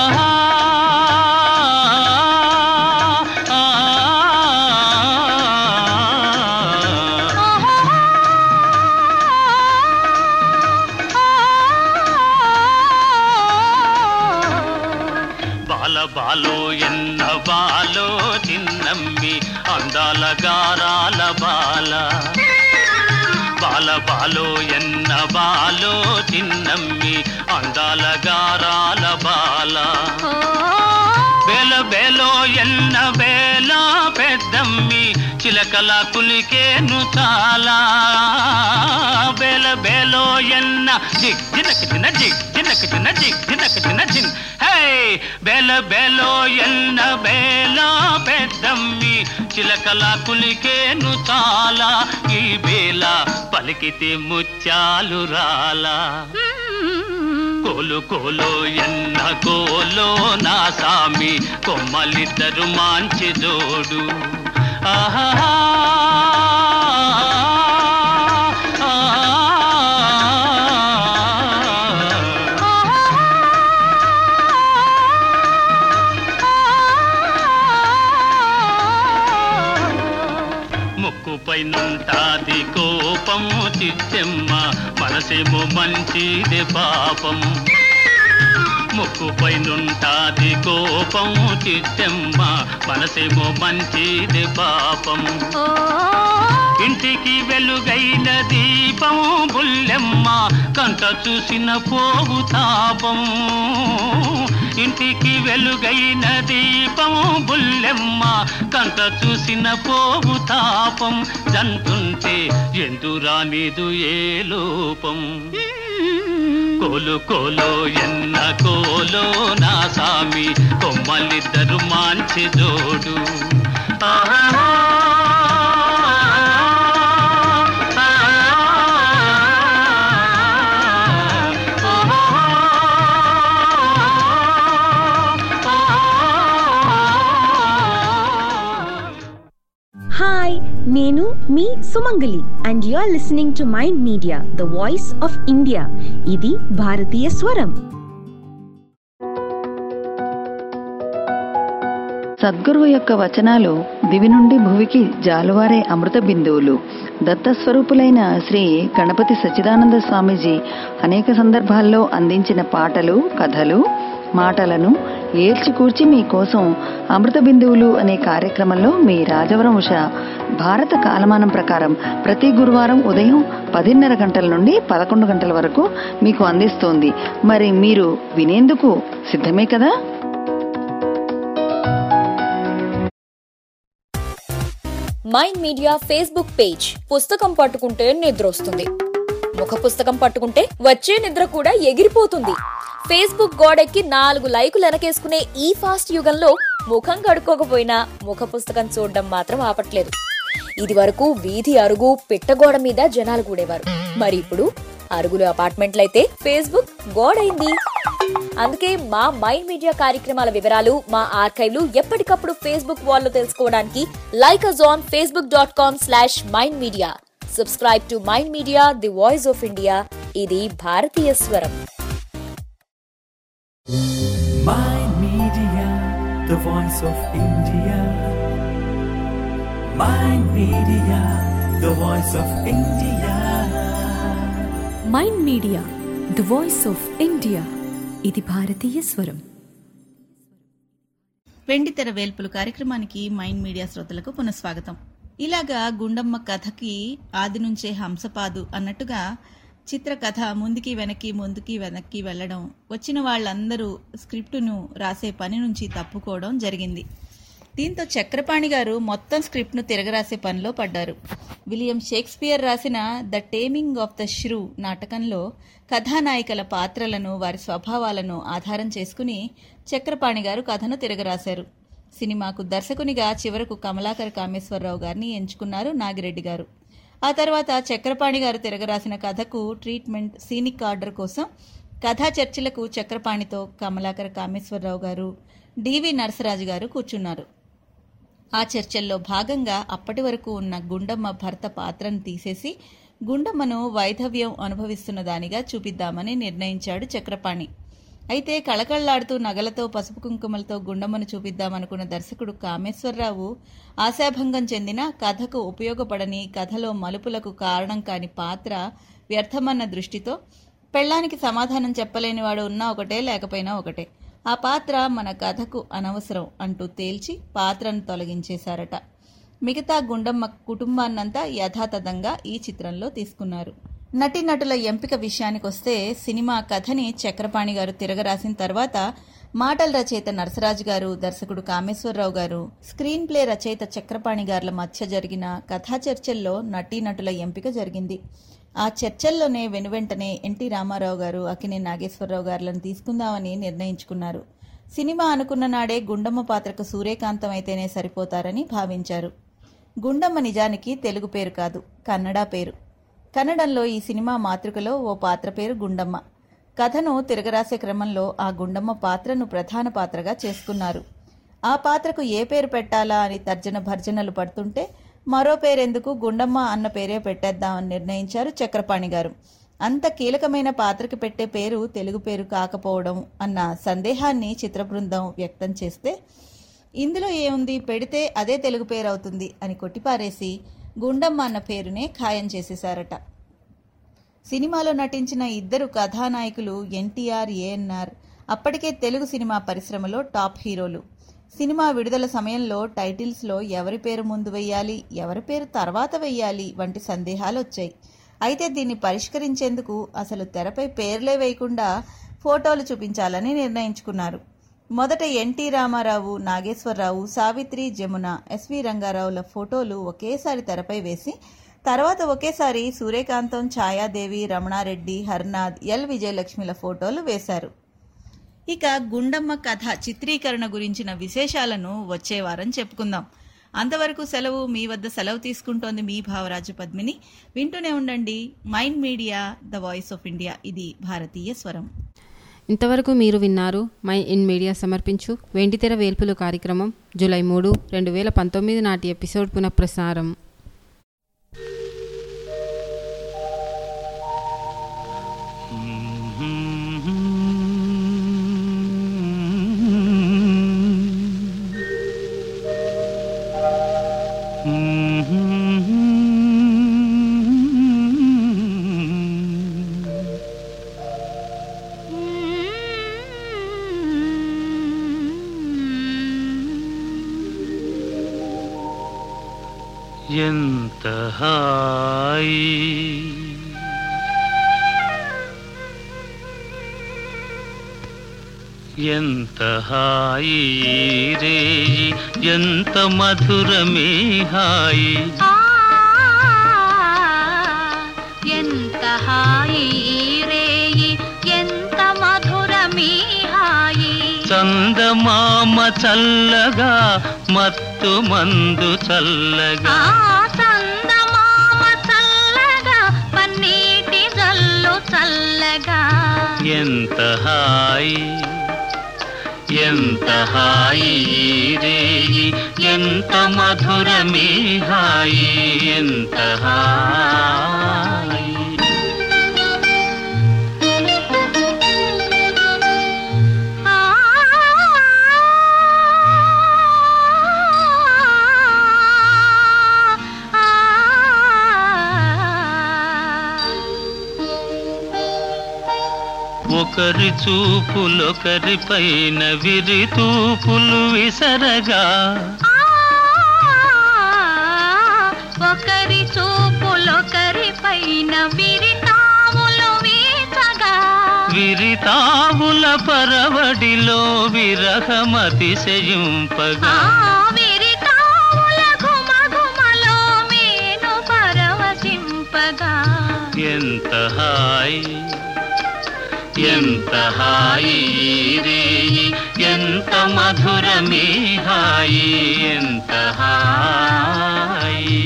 బాల బాలో ఎన్న బాలో చిన్నమ్మి అందాల గారాల బాల బాల బాలో ఎన్న బాలో చిన్నమ్మి అందాల గారాల బాల బేల బేలో ఎన్న బేల పెద్దమ్మి చిలకల కులికేను చాలా బేల బేలో ఎన్న జిగ్ జినక జిన జిగ్ జినక జిన జిగ్ జినక జిన జిన్ హే బేల బేలో ఎన్న బేల పెద్దమ్మి చిలకల కులికేను చాలా ఈ బేల పలికితే ముత్యాలు రాలా కోలు కోలో ఎన్న కోలో నా సామి కొమ్మలిద్దరు మాంచి జోడు ఆహా ముక్కుపై నుంటాది కోపము చిత్తెమ్మ మనసేమో మంచిది పాపం ముక్కుపై నుంటాది కోపము చిత్తెమ్మ మనసేమో మంచిది పాపం ఇంటికి వెలుగైన దీపం బుల్లెమ్మ కంట చూసిన పోగు తాపం ఇంటికి వెలుగైన దీపం బుల్లెమ్మ కంట చూసిన పోగు తాపం జంటుంటే ఎందురానిదు ఏ లోపం కోలు కోలో ఎన్న కోలో నా సామి కొమ్మలిద్దరు మాంచి జోడు ఆహా హాయ్ నేను మీ Sumangali and you are listening to mind media the voice of India ఇది భారతీయ స్వరం సద్గురువు యొక్క వచనాలు దివి నుండి భువికి జాలువారే అమృత బిందువులు దత్తస్వరూపులైన శ్రీ గణపతి సచ్చిదానంద స్వామీజీ అనేక సందర్భాల్లో అందించిన పాటలు కథలు మాటలను ఏర్చికూర్చి మీకోసం అమృత బిందువులు అనే కార్యక్రమంలో మీ రాజవరం ఉష భారత కాలమానం ప్రకారం ప్రతి గురువారం ఉదయం పదిన్నర గంటల నుండి పదకొండు గంటల వరకు మీకు అందిస్తోంది మరి మీరు వినేందుకు సిద్ధమే కదా మైండ్ మీడియా ఫేస్బుక్ పేజ్ పుస్తకం పట్టుకుంటే నిద్ర వస్తుంది ముఖ పుస్తకం పట్టుకుంటే వచ్చే నిద్ర కూడా ఎగిరిపోతుంది ఫేస్బుక్ గోడెక్కి నాలుగు లైకులు వెనకేసుకునే ఈ ఫాస్ట్ యుగంలో ముఖం కడుక్కోకపోయినా ముఖ పుస్తకం చూడడం మాత్రం ఆపట్లేదు ఇది వరకు వీధి అరుగు పిట్టగోడ మీద జనాలు కూడేవారు మరి ఇప్పుడు అరుగులు అపార్ట్మెంట్లయితే ఫేస్బుక్ గోడైంది అందుకే మా మైండ్ మీడియా కార్యక్రమాల వివరాలు మా ఆర్కైవ్లు ఎప్పటికప్పుడు ఫేస్బుక్ వాల్లో తెలుసుకోవడానికి like us on Facebook dot com slash mind media subscribe to mind media the voice of India ఇది భారతీయ స్వరం Mind Media, the voice of India. Mind Media, the voice of India. Mind media the voice of India ఇది భారతీయ స్వరం వెండితెర వేల్పులు కార్యక్రమానికి mind media శ్రోతలకు పునఃస్వాగతం ఇలాగా గుండమ్మ కథకి ఆది నుంచే హంసపాదు అన్నట్టుగా చిత్రకథ ముందుకి వెనక్కి ముందుకి వెనక్కి వెళ్ళడం వచ్చిన వాళ్ళందరూ స్క్రిప్టును రాసే పని నుంచి తప్పుకోవడం జరిగింది దీంతో చక్రపాణి గారు మొత్తం స్క్రిప్ట్ను తిరగరాసే పనిలో పడ్డారు విలియం షేక్స్పియర్ రాసిన the taming of the shrew నాటకంలో కథానాయికల పాత్రలను వారి స్వభావాలను ఆధారం చేసుకుని చక్రపాణి గారు కథను తిరగరాశారు సినిమాకు దర్శకునిగా చివరకు కమలాకర్ కామేశ్వరరావు గారిని ఎంచుకున్నారు నాగిరెడ్డి గారు ఆ తర్వాత చక్రపాణి గారు తిరగరాసిన కథకు ట్రీట్మెంట్ సీనిక్ ఆర్డర్ కోసం కథా చర్చలకు చక్రపాణితో కమలాకర్ కామేశ్వరరావు గారు డివి నరసరాజు గారు కూర్చున్నారు ఆ చర్చల్లో భాగంగా అప్పటి వరకు ఉన్న గుండమ్మ భర్త పాత్రను తీసేసి గుండమ్మను వైధవ్యం అనుభవిస్తున్న దానిగా చూపిద్దామని నిర్ణయించాడు చక్రపాణి అయితే కళకళ్లాడుతూ నగలతో పసుపు కుంకుమలతో గుండమ్మను చూపిద్దామనుకున్న దర్శకుడు కామేశ్వరరావు ఆశాభంగం చెందిన కథకు ఉపయోగపడని కథలో మలుపులకు కారణం కాని పాత్ర వ్యర్థమన్న దృష్టితో పెళ్ళానికి సమాధానం చెప్పలేనివాడు ఉన్నా ఒకటే లేకపోయినా ఒకటే ఆ పాత్ర మన కథకు అనవసరం అంటూ తేల్చి పాత్రను తొలగించేశారట మిగతా గుండమ్మ కుటుంబాన్నంతా యథాతథంగా ఈ చిత్రంలో తీసుకున్నారు నటీనటుల ఎంపిక విషయానికొస్తే సినిమా కథని చక్రపాణి గారు తిరగరాసిన తర్వాత మాటల రచయిత నరసరాజు గారు దర్శకుడు కామేశ్వరరావు గారు స్క్రీన్ ప్లే రచయిత చక్రపాణి గారుల మధ్య జరిగిన కథా చర్చల్లో నటీనటుల ఎంపిక జరిగింది ఆ చర్చల్లోనే వెనువెంటనే ఎన్టీ రామారావు గారు అకినే నాగేశ్వరరావు గారులను తీసుకుందామని నిర్ణయించుకున్నారు సినిమా అనుకున్న నాడే గుండమ్మ పాత్రకు సూర్యకాంతం అయితేనే సరిపోతారని భావించారు గుండమ్మ నిజానికి తెలుగు పేరు కాదు కన్నడ పేరు కన్నడంలో ఈ సినిమా మాతృకలో ఓ పాత్ర పేరు గుండమ్మ కథను తిరగరాసే క్రమంలో ఆ గుండమ్మ పాత్రను ప్రధాన పాత్రగా చేసుకున్నారు ఆ పాత్రకు ఏ పేరు పెట్టాలా అని తర్జన భర్జనలు పడుతుంటే మరో పేరెందుకు గుండమ్మ అన్న పేరే పెట్టేద్దామని నిర్ణయించారు చక్రపాణి గారు అంత కీలకమైన పాత్రకి పెట్టే పేరు తెలుగు పేరు కాకపోవడం అన్న సందేహాన్ని చిత్ర బృందం వ్యక్తం చేస్తే ఇందులో ఏముంది పెడితే అదే తెలుగు పేరు అవుతుంది అని కొట్టిపారేసి గుండమ్మ అన్న పేరునే ఖాయం చేసేశారట సినిమాలో నటించిన ఇద్దరు కథానాయకులు ఎన్టీఆర్ ఏఎన్ఆర్ అప్పటికే తెలుగు సినిమా పరిశ్రమలో టాప్ హీరోలు సినిమా విడుదల సమయంలో టైటిల్స్లో ఎవరి పేరు ముందు వెయ్యాలి ఎవరి పేరు తర్వాత వెయ్యాలి వంటి సందేహాలు వచ్చాయి అయితే దీన్ని పరిష్కరించేందుకు అసలు తెరపై పేర్లే వేయకుండా ఫోటోలు చూపించాలని నిర్ణయించుకున్నారు మొదట ఎన్టీ రామారావు నాగేశ్వరరావు సావిత్రి జమున ఎస్వి రంగారావుల ఫోటోలు ఒకేసారి తెరపై వేసి తర్వాత ఒకేసారి సూర్యకాంతం ఛాయాదేవి రమణారెడ్డి హర్నాథ్ ఎల్ విజయలక్ష్మిల ఫోటోలు వేశారు ఇక గుండమ్మ కథ చిత్రీకరణ గురించిన విశేషాలను వచ్చే వారం చెప్పుకుందాం అంతవరకు సెలవు మీ వద్ద సెలవు తీసుకుంటోంది మీ భావరాజు పద్మిని వింటూనే ఉండండి mind media the voice of India ఇది భారతీయ స్వరం ఇంతవరకు మీరు విన్నారు మై ఇన్ మీడియా సమర్పించు వెండితెర వేల్పులు కార్యక్రమం జూలై మూడు రెండు వేల పంతొమ్మిది నాటి ఎపిసోడ్ పునఃప్రసారం ఎంత హాయి ఎంత హాయి రే ఎంత మధురమే హాయి ఎంత హాయి రేయి ఎంత మధురమీ హాయి చందమామ చల్లగా మత్తు మందు చల్లగా ఆ చందమామ చల్లగా పన్నీటి జల్లు చల్లగా ఎంత హాయి ఎంత హాయి రే ఎంత మధురమే హాయి ఎంత హాయి ఒకరి చూపులొకరి పైన విరి తూపులు విసరగా ఒకరి చూపులొకరి పైన విరితాములు వీచగా విరితావుల పరవడిలో విరహమతిశయింపగా ఆ విరితాముల ఘుమఘుమలో మేను పరవశింపగా ఎంత హాయి ఎంత హాయి రేయి ఎంత మధురమే హాయి ఎంత హాయి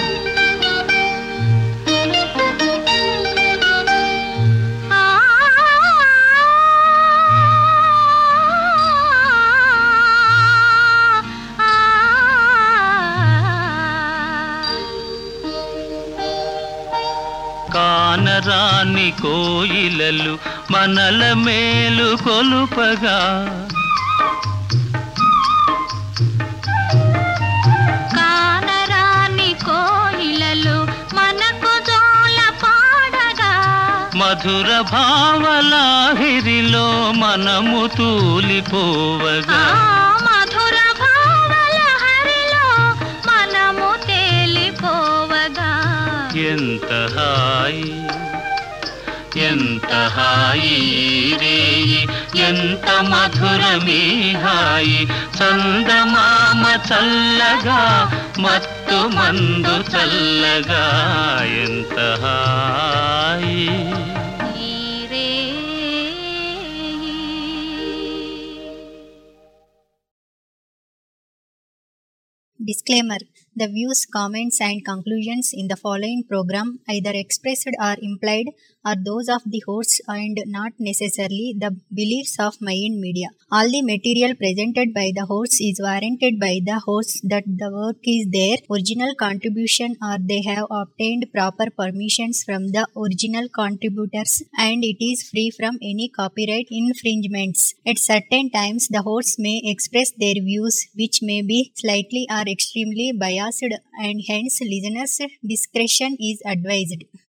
కానరాని కోయిలలు మనల మేలు కొలుపగా కానరాని కోయిలలు మనకు జోల పాడగా మధుర భావలాహిరిలో మనము తూలిపోవగా మధుర భావల హరిలో మనము తేలిపోవగా ఎంత హాయి ఎంత హాయి రేయి ఎంత మధురమే హాయి చందమామ చల్లగా మత్తు మందు చల్లగా ఎంత హాయి Disclaimer The views, comments, and conclusions in the following program, either expressed or implied, are those of the hosts and not necessarily the beliefs of Mayan Media. All the material presented by the hosts is warranted by the hosts that the work is their original contribution or they have obtained proper permissions from the original contributors and it is free from any copyright infringements. At certain times, the hosts may express their views which may be slightly or extremely biased and hence listeners' discretion is advised.